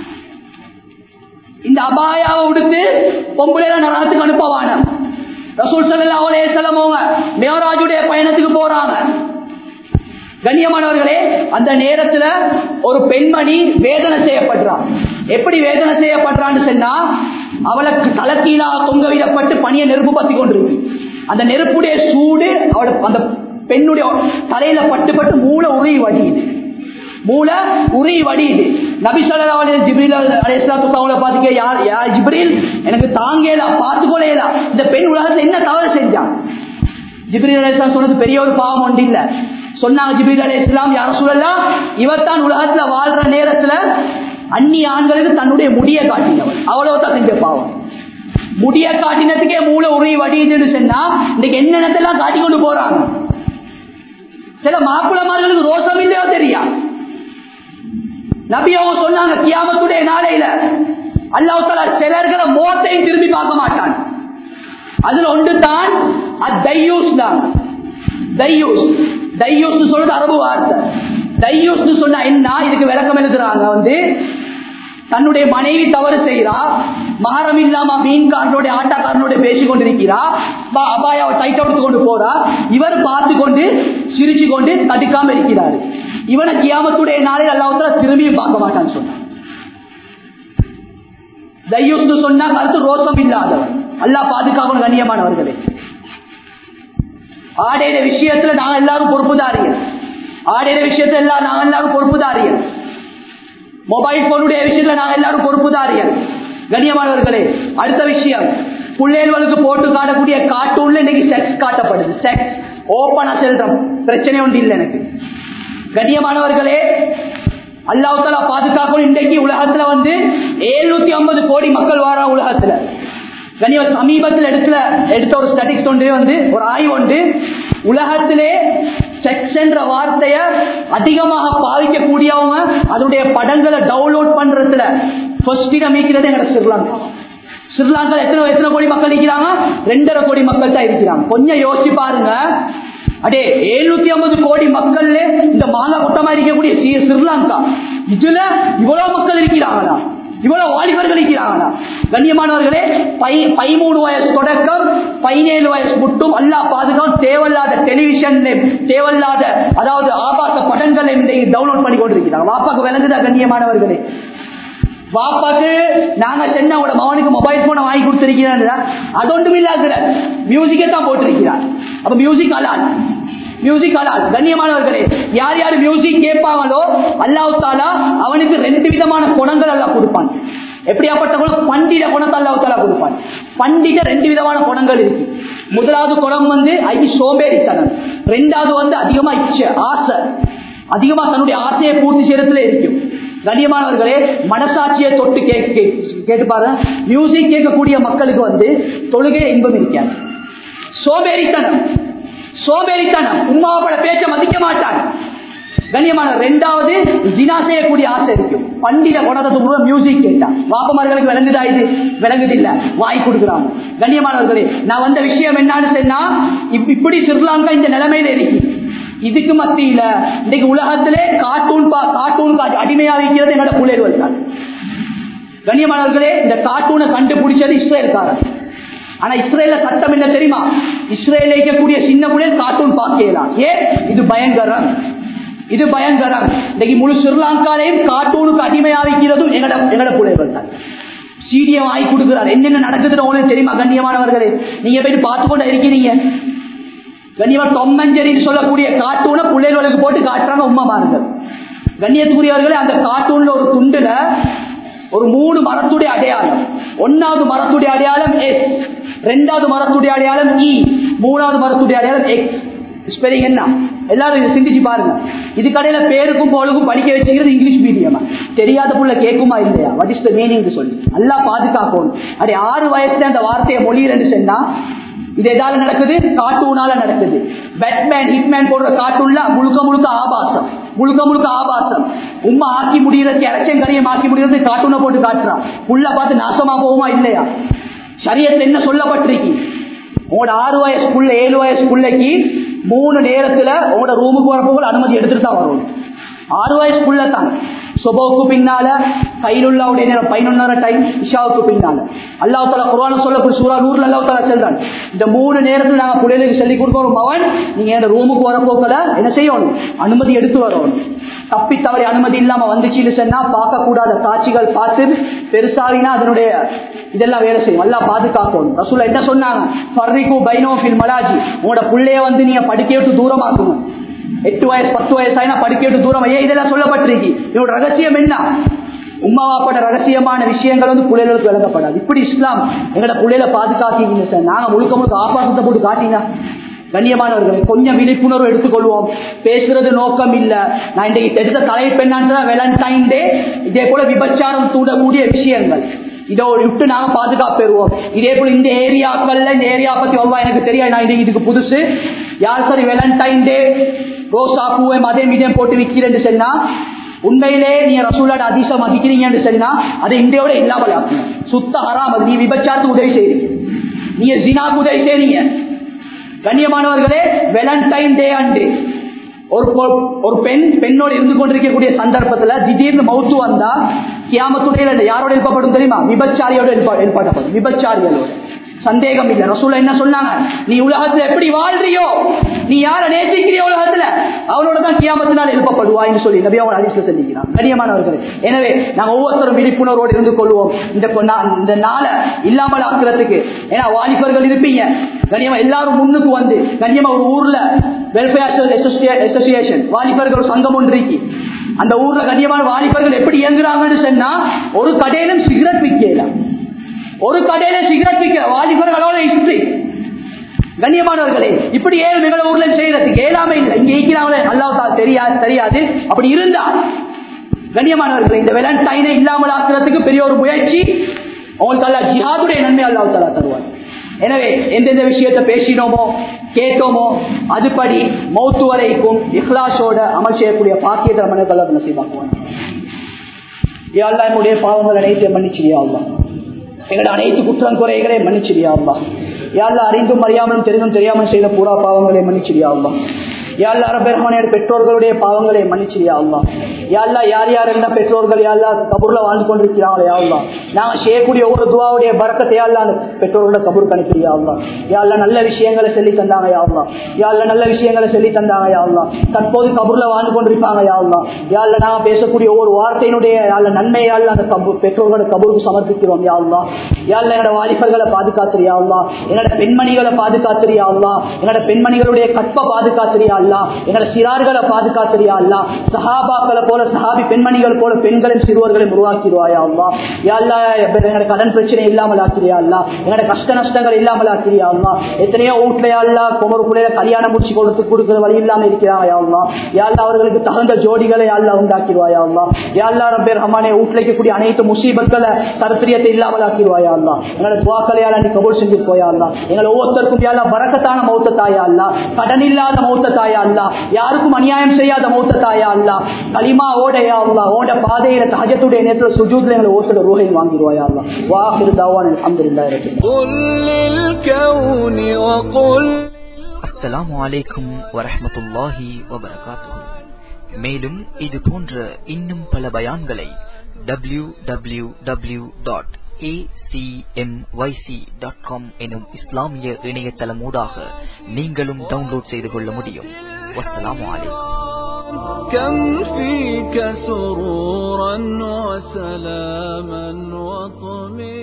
இந்த அபாயாவை உடுத்து பொம்புலையில நரகத்துக்கு அனுப்பவான ரசூல் சல்லா அலே செல்லமோங்க மேவராஜுடைய பயணத்துக்கு போறாங்க கண்ணியமானவர்களே அந்த நேரத்துல ஒரு பெண்மணி வேதனை செய்யப்படுறான் எப்படி வேதனை செய்யப்படுறான்னு சொன்னா அவளுக்கு தலைக்கீழா தொங்க விடப்பட்டு பணியை நெருப்பு பத்தி கொண்டிருக்கு அந்த நெருப்புடைய சூடு அவளோட அந்த பெண்ணுடைய தலையில பட்டு பட்டு மூளை உருகி வடியுது மூளை உருகி வடியுது நபி சொல்லா ஜிப்ரீல் அலையாத்துல பாத்துக்க யார் யார் ஜிப்ரீல் எனக்கு தாங்கலா பார்த்துக்கொள்ளா இந்த பெண் உலகத்துல என்ன தவறு செஞ்சான் ஜிப்ரீல் அலையாம் சொன்னது பெரிய ஒரு பாவம் ஒன்று இல்ல சொன்னாங்க ஜிப்ரீல் அலி இஸ்லாம் யார சொல்லலாம் இவத்தான் உலகத்துல வாழ்ற நேரத்துல அந்நிய ஆண்களுக்கு தன்னுடைய முடிய காட்டினவன் அவ்வளவுதான் செஞ்ச பாவம் முடிய காட்டினதுக்கே மூளை உருவி வடியுதுன்னு சொன்னா இன்னைக்கு என்னென்னத்தெல்லாம் காட்டி கொண்டு போறாங்க சில மாப்பிளமார்களுக்கு ரோசம் இல்லையோ தெரியா நபி அவங்க சொன்னாங்க கியாமத்துடைய நாளையில அல்லாஹால சிலர்களை மோத்தையும் திரும்பி பார்க்க மாட்டான் அதுல ஒன்று தான் தையூஸ் தான் தையூஸ் தையூஸ் சொல்றது அரபு வார்த்தை தையூஸ் சொன்னா என்ன இதுக்கு விளக்கம் எழுதுறாங்க வந்து தன்னுடைய மனைவி தவறு செய்கிறா மகரம் இல்லாம மீன்காரனுடைய ஆட்டாக்காரனுடைய பேசி கொண்டிருக்கிறா அபாயாவை டைட் எடுத்து கொண்டு போறா இவர் பார்த்து கொண்டு சிரிச்சு கொண்டு தடுக்காம இருக்கிறாரு இவனை கியாமத்துடைய நாளில் அல்லாவத்துல திரும்பியும் பார்க்க மாட்டான்னு சொன்னான் தையூஸ்னு சொன்னா கருத்து ரோசம் இல்லாதவன் அல்லாஹ் பாதுகாக்கணும் கண்ணியமானவர்களே ஆடையிற விஷயத்துல நாங்க எல்லாரும் பொறுப்புதாரிகள் ஆடையிற விஷயத்துல எல்லாம் நாங்க எல்லாரும் பொறுப்புதாரிகள் மொபைல் போனுடைய விஷயத்துல நாங்க எல்லாரும் பொறுப்புதாரிகள் கண்ணியமானவர்களே அடுத்த விஷயம் பிள்ளைகளுக்கு போட்டு காட்டக்கூடிய கார்ட்டூன்ல இன்னைக்கு செக்ஸ் காட்டப்படுது செக்ஸ் ஓப்பனா செல்றோம் பிரச்சனை ஒன்று இல்லை எனக்கு கண்ணியமானவர்களே அல்லாஹால பாதுகாக்கணும் இன்றைக்கு உலகத்துல வந்து எழுநூத்தி ஐம்பது கோடி மக்கள் வாரா உலகத்துல கனிவ சமீபத்தில் எடுத்துல எடுத்த ஒரு ஸ்டடிக்ஸ் ஒன்று வந்து ஒரு ஆய்வு ஒன்று உலகத்திலே செக்ஸ் என்ற வார்த்தைய அதிகமாக பாதிக்கக்கூடியவங்க அதனுடைய படங்களை டவுன்லோட் பண்றதுல ஃபர்ஸ்ட் இடம் இருக்கிறது எங்க ஸ்ரீலங்கா ஸ்ரீலங்கா எத்தனை எத்தனை கோடி மக்கள் இருக்கிறாங்க ரெண்டரை கோடி மக்கள் தான் இருக்கிறாங்க கொஞ்சம் யோசிச்சு பாருங்க அடே எழுநூத்தி ஐம்பது கோடி மக்கள்ல இந்த மாங்கா கூட்டமா இருக்கக்கூடிய ஸ்ரீ- ஸ்ரீலங்கா இதுல இவ்வளவு மக்கள் இருக்கிறாங்களா இவ்வளவு வாலிபர்கள் இருக்கிறாங்களா கண்ணியமானவர்களே பை பதிமூணு வயசு தொடக்கம் பதினேழு வயசு மட்டும் அல்லா பாதுகாப்பு தேவையில்லாத டெலிவிஷன் தேவையில்லாத அதாவது ஆபாச படங்களை இன்றைக்கு டவுன்லோட் பண்ணி கொண்டிருக்கிறாங்க வாப்பாக்கு விளங்குதா கண்ணியமானவர்களே வாப்பாக்கு நாங்க சென்னோட மகனுக்கு மொபைல் போனை வாங்கி கொடுத்திருக்கிறார் அது ஒன்றும் இல்லாத மியூசிக்கை தான் போட்டிருக்கிறார் அப்ப மியூசிக் அலால் மியூசிக் அலால் கண்ணியமானவர்களே யார் யார் மியூசிக் கேட்பாங்களோ அல்லாஹ் தாலா அவனுக்கு ரெண்டு விதமான குணங்கள் எல்லாம் கொடுப்பான் எப்படியாப்பட்ட குணம் பண்டிட குணத்தை அல்லாஹ் தாலா கொடுப்பான் பண்டிட ரெண்டு விதமான குணங்கள் இருக்கு முதலாவது குணம் வந்து ஐ சோம்பேறித்தனம் ரெண்டாவது வந்து அதிகமா இச்சை ஆசை அதிகமா தன்னுடைய ஆசையை பூர்த்தி செய்யறதுல இருக்கும் கண்ணியமானவர்களே மனசாட்சியை தொட்டு கேட்டு கேட்டு பாருங்க மியூசிக் கேட்கக்கூடிய மக்களுக்கு வந்து தொழுகை இன்பம் இருக்காது சோம்பேறித்தனம் சோம்பேறித்தனம் உமாவோட பேச்ச மதிக்க மாட்டான் கண்ணியமான ரெண்டாவது ஜினா செய்யக்கூடிய ஆசை இருக்கும் பண்டித குணத்தை மியூசிக் கேட்டா வாப்பமார்களுக்கு விளங்குதா இது விளங்குது இல்ல வாய் கொடுக்குறாங்க கண்ணியமானவர்களே நான் வந்த விஷயம் என்னன்னு சொன்னா இப்ப- இப்படி ஸ்ரீலங்கா இந்த நிலைமையில இருக்கு இதுக்கு மத்தியில இன்னைக்கு உலகத்திலே கார்ட்டூன் பா கார்ட்டூன் அடிமையா வைக்கிறது என்னோட பிள்ளைகள் தான் கண்ணியமானவர்களே இந்த கார்ட்டூனை கண்டுபிடிச்சது இஸ்ரேல்காரன் ஆனா இஸ்ரேல சட்டம் என்ன தெரியுமா இஸ்ரேல இருக்கக்கூடிய சின்ன பிள்ளைகள் கார்ட்டூன் பார்க்கலாம் ஏன் இது பயங்கரம் இது பயங்கரம் இன்னைக்கு முழு ஸ்ரீலங்காலையும் கார்ட்டூனுக்கு அடிமையா வைக்கிறதும் எங்கட எங்கட பிள்ளைகள் தான் சீடியம் வாங்கி கொடுக்கிறார் என்னென்ன நடக்குதுன்னு உங்களுக்கு தெரியுமா கண்ணியமானவர்களே நீங்க போயிட்டு பார்த்து கொண்டு இருக்கிறீங்க கண்ணியமா தொம்மஞ்சரின்னு சொல்லக்கூடிய கார்ட்டூனை பிள்ளைகளுக்கு போட்டு காட்டுறாங்க உமா மாறுங்கள் கண்ணியத்துக்குரியவர்களே அந்த கார்ட்டூன்ல ஒரு துண்டுல ஒரு மூணு மரத்துடைய அடையாளம் ஒன்னாவது மரத்துடைய அடையாளம் எஸ் ரெண்டாவது மரத்துடைய அடையாளம் இ மூணாவது மரத்துடைய அடையாளம் எக்ஸ் ஸ்பெல்லிங் என்ன எல்லாரும் இதை சிந்திச்சு பாருங்க இது கடையில பேருக்கும் போலுக்கும் படிக்க வச்சுக்கிறது இங்கிலீஷ் மீடியமா தெரியாத புள்ள கேட்குமா இல்லையா வாட் இஸ் த மீனிங் சொல்லி நல்லா பாதுகாக்கணும் அப்படி ஆறு வயசுல அந்த வார்த்தையை மொழியிலன்னு சொன்னா இது எதால நடக்குது கார்ட்டூனால நடக்குது பேட்மேன் ஹிட்மேன் போடுற கார்ட்டூன்ல முழுக்க முழுக்க ஆபாசம் முழுக்க முழுக்க ஆபாசம் உம்மா ஆக்கி முடியறதுக்கு இறச்சங்கரையும் ஆக்கி முடியறதுக்கு கார்ட்டூனை போட்டு காட்டுறான் புள்ள பார்த்து நாசமா போகுமா இல்லையா சரியத்துல என்ன சொல்லப்பட்டிருக்கு உங்களோட ஆறு வயசு புள்ள ஏழு வயசு பிள்ளைக்கு மூணு நேரத்துல உங்களோட ரூமுக்கு வரப்போ அனுமதி எடுத்துட்டு தான் வரணும் ஆறு வயசு புள்ள தான் சொபோவுக்கு பின்னால கையிலுள்ளாவுடைய நேரம் பதினொன்னரை டைம் இஷாவுக்கு பின்னால அல்லாஹ் தாலா குர்ஆன் சொல்லக்கூடிய சூரா நூறுல அல்லாஹ் தாலா சொல்றான் இந்த மூணு நேரத்துல நாங்க பிள்ளைகளுக்கு சொல்லி கொடுக்கிறோம் மவன் நீங்க இந்த ரூமுக்கு வரப்போக்கல என்ன செய்யணும் அனுமதி எடுத்து வரணும் தப்பி தவறி அனுமதி இல்லாம வந்துச்சுன்னு சொன்னா பார்க்க கூடாத காட்சிகள் பார்த்து பெருசாவினா அதனுடைய இதெல்லாம் வேலை செய்யும் நல்லா பாதுகாக்கணும் ரசூலா என்ன சொன்னாங்க ஃபர்ரிகு பைனோ ஃபில் மலாஜி உங்களோட புள்ளைய வந்து நீங்க படிக்க விட்டு தூரமாக்கணும் எட்டு வயசு பத்து வயசு ஆயினா படிக்க விட்டு தூரம் ஏன் இதெல்லாம் சொல்லப்பட்டிருக்கு இதோட ரகசியம் என்ன உமாவாப்பட்ட ரகசியமான விஷயங்கள் வந்து பிள்ளைகளுக்கு விளங்கப்படாது இப்படி இஸ்லாம் எங்களோட பிள்ளைகளை பாதுகாத்தீங்க சார் நாங்க முழுக்க முழுக்க ஆபாசத்தை போட்டு காட்டினா கண்ணியமானவர்களை கொஞ்சம் விழிப்புணர்வு எடுத்துக்கொள்வோம் பேசுறது நோக்கம் இல்ல நான் இன்றைக்கு எடுத்த தலைப்பு என்னன்னு வேலண்டைன் டே இதே போல விபச்சாரம் தூண்டக்கூடிய விஷயங்கள் இதோ விட்டு நாங்க பாதுகாப்பு பெறுவோம் இதே போல இந்த ஏரியாக்கள்ல இந்த ஏரியா பத்தி அவ்வளவா எனக்கு தெரியாது நான் இன்னைக்கு இதுக்கு புதுசு யார் சரி வேலண்டைன் டே ரோசா பூவை மதம் மீடியம் போட்டு விற்கிறேன்னு சொன்னா உண்மையிலே நீங்க ரசூலோட அதிசம் மதிக்கிறீங்கன்னு சொன்னா அதை இந்தியோட இல்லாமல் ஆக்கணும் சுத்த ஹராம் அது நீ விபச்சாரத்துக்கு உதவி செய்றீங்க நீங்க ஜினாக்கு உதவி செய்றீங்க கண்ணியமானவர்களே வேலண்டைன் டே அன்று ஒரு பொ- ஒரு பெண் பெண்ணோடு இருந்து கொண்டிருக்கக்கூடிய சந்தர்ப்பத்துல திடீர்னு மௌத்து வந்தா கியாமத்துடைய யாரோட எழுப்பப்படும் தெரியுமா விபச்சாரியோட எழுப்ப- எழுப்பப்படும் விபச்சாரிகளோட சந்தேகம் இல்லை ரசூல என்ன சொன்னாங்க நீ உலகத்துல எப்படி வாழ்றியோ நீ யார நேசிக்கிறியோ உலகத்துல அவனோட தான் கியாமத்தினால் எழுப்பப்படுவா என்று சொல்லி நபி அவங்க அதிர்ஷ்ட சொல்லிக்கிறான் கண்ணியமானவர்களே எனவே நாங்கள் ஒவ்வொருத்தரும் விழிப்புணர்வோடு இருந்து கொள்வோம் இந்த கொண்டா- இந்த நாளை இல்லாமல் ஆக்குறதுக்கு ஏன்னா வாலிபர்கள் இருப்பீங்க கண்ணியமா எல்லாரும் முன்னுக்கு வந்து கண்ணியமா ஒரு ஊர்ல வெல்ஃபேர் அசோசியேஷன் வாலிபர்கள் ஒரு சங்கம் ஒன்று இருக்கு அந்த ஊர்ல கண்ணியமான வாலிபர்கள் எப்படி இயங்குறாங்கன்னு சொன்னா ஒரு கடையிலும் சிகரெட் விற்கலாம் ஒரு கடையில சிகரெட் விற்க வாலிபர்களோட ஹிஸ்டரி கண்ணியமானவர்களே இப்படி ஏழு எங்களோட ஊர்ல செய்யறதுக்கு ஏழாமை இல்லை இங்க ஈக்கிறாங்களே அல்லாஹ் தெரியாது தெரியாது அப்படி இருந்தா கண்ணியமானவர்களே இந்த வேலண்டைனை இல்லாமல் ஆக்குறதுக்கு பெரிய ஒரு முயற்சி உங்களுக்கு அல்லா ஜிஹாதுடைய நன்மை அல்லாஹ் தலா தருவார் எனவே எந்தெந்த விஷயத்தை பேசினோமோ கேட்டோமோ அதுபடி மௌத்து வரைக்கும் இஹ்லாஷோட அமல் செய்யக்கூடிய பாக்கியத்தை மனக்கல்லா நசீபாக்குவான் யாழ்லா என்னுடைய பாவங்கள் அனைத்தையும் மன்னிச்சிரியா அல்லா எங்களோட அனைத்து குற்றம் குறைகளை மன்னிச்சிரியா அல்லா யாழ்லா அறிந்தும் அறியாமலும் தெரிந்தும் தெரியாமல் செய்த பூரா பாவங்களை மன்னிச்சிரியா அல்லா யாழ்லா அரபெருமானியோட பெற்றோர்களுடைய பாவங்களை மன்னிச்சிரியா அல்லா யாழ்லா யார் யாரெல்லாம் பெற்றோர்கள் யாழ்லா கபூர்ல வாழ்ந்து கொண்டிருக்கிறாங்களே யாழ்லா நாங்கள் செய்யக்கூடிய ஒவ்வொரு துவாவுடைய பறக்கத்தை யாழ்லா அந்த பெற்றோர்களோட கபூர் அனுப்பியா அல்லா யாழ்லா நல்ல விஷயங்களை சொல்லி தந்தாங்க யாழ்லா யாழ்லா நல்ல விஷயங்களை சொல்லி தந்தாங்க யாழ்லா தற்போது கபூர்ல வாழ்ந்து கொண்டிருப்பாங்க யாழ்லா யாழ்லா நாங்கள் பேசக்கூடிய ஒவ்வொரு வார்த்தையினுடைய யாழ்ல நன்மையால் அந்த கபூர் பெற்றோர்களோட கபூருக்கு சமர்ப்பிக்கிறோம் யாழ்லா யாழ்லா எங்களோட வாலிபர்களை பாதுகாத்துறியா அல்லா எங்களோட பெண்மணிகளை பாதுகாத்துறியா அல்லா எங்களோட பெண்மணிகளுடைய கற்ப பாதுகாத்துறியா அல்லா எங்களோட சிறார்களை பாதுகாத்துறியா அல்லா சஹாபாக்களை போல சஹாபி பெண்மணிகள் போல பெண்களையும் சிறுவர்களையும் உருவாக்கிடுவாயா அல்லா யாழ்லா எங்களோட கடன் பிரச்சனை இல்லாமல் ஆக்கிறியா அல்லா எங்களோட கஷ்ட நஷ்டங்கள் இல்லாமல் ஆக்கிறியா அல்லா எத்தனையோ வீட்டுல அல்லா குமரு பிள்ளைய கல்யாணம் முடிச்சு கொடுத்து கொடுக்கிற வழி இல்லாம இருக்கிறாங்க யாழ்லா யாழ்லா அவர்களுக்கு தகுந்த ஜோடிகளை யாழ்லா உண்டாக்கிடுவாயா அல்லா யாழ்லா ரப்பே ரஹ்மானே வீட்டுல இருக்கக்கூடிய அனைத்து முசீபத்களை தரத்திரியத்தை இல்லாமல் ஆக்கிடுவாயா அல்லா எங்களோட துவாக்களையால நீ கபூல் செஞ்சிருக்கோயா அல்லா எங்களை ஒவ்வொருத்தருக்கும் யாழ்லா பறக்கத்தான மௌத்த தாயா அல்லா கடன் இல்லாத மௌத்த தாயா அல்லா யாருக்கும் அநியாயம் செய்யாத மௌத்த தாயா அல்லா களிமா ஓடையா அல்லா ஓட பாதையில தஹஜத்துடைய நேரத்தில் சுஜூத்ல எங்களை ஒருத்தர் ரூஹையும் வாங்கிடுவாயா அல்லா வாஹிர் தாவான் அல்ஹம்துலில்லாஹி ரப்பில் قل للكون وقل அஸ்ஸலாமு அலைக்கும் வரஹ்மத்துல்லாஹி வபரகாத்துஹு மேலும் இது போன்ற இன்னும் பல பயான்களை டபிள்யூ டபிள்யூ டபிள்யூ டாட் எனும் இஸ்லாமிய இணையதளமூடாக நீங்களும் டவுன்லோட் செய்து கொள்ள முடியும் வஸ்ஸலாமு அலைக்கும் كم فيك سرورا وسلاما وطمئنا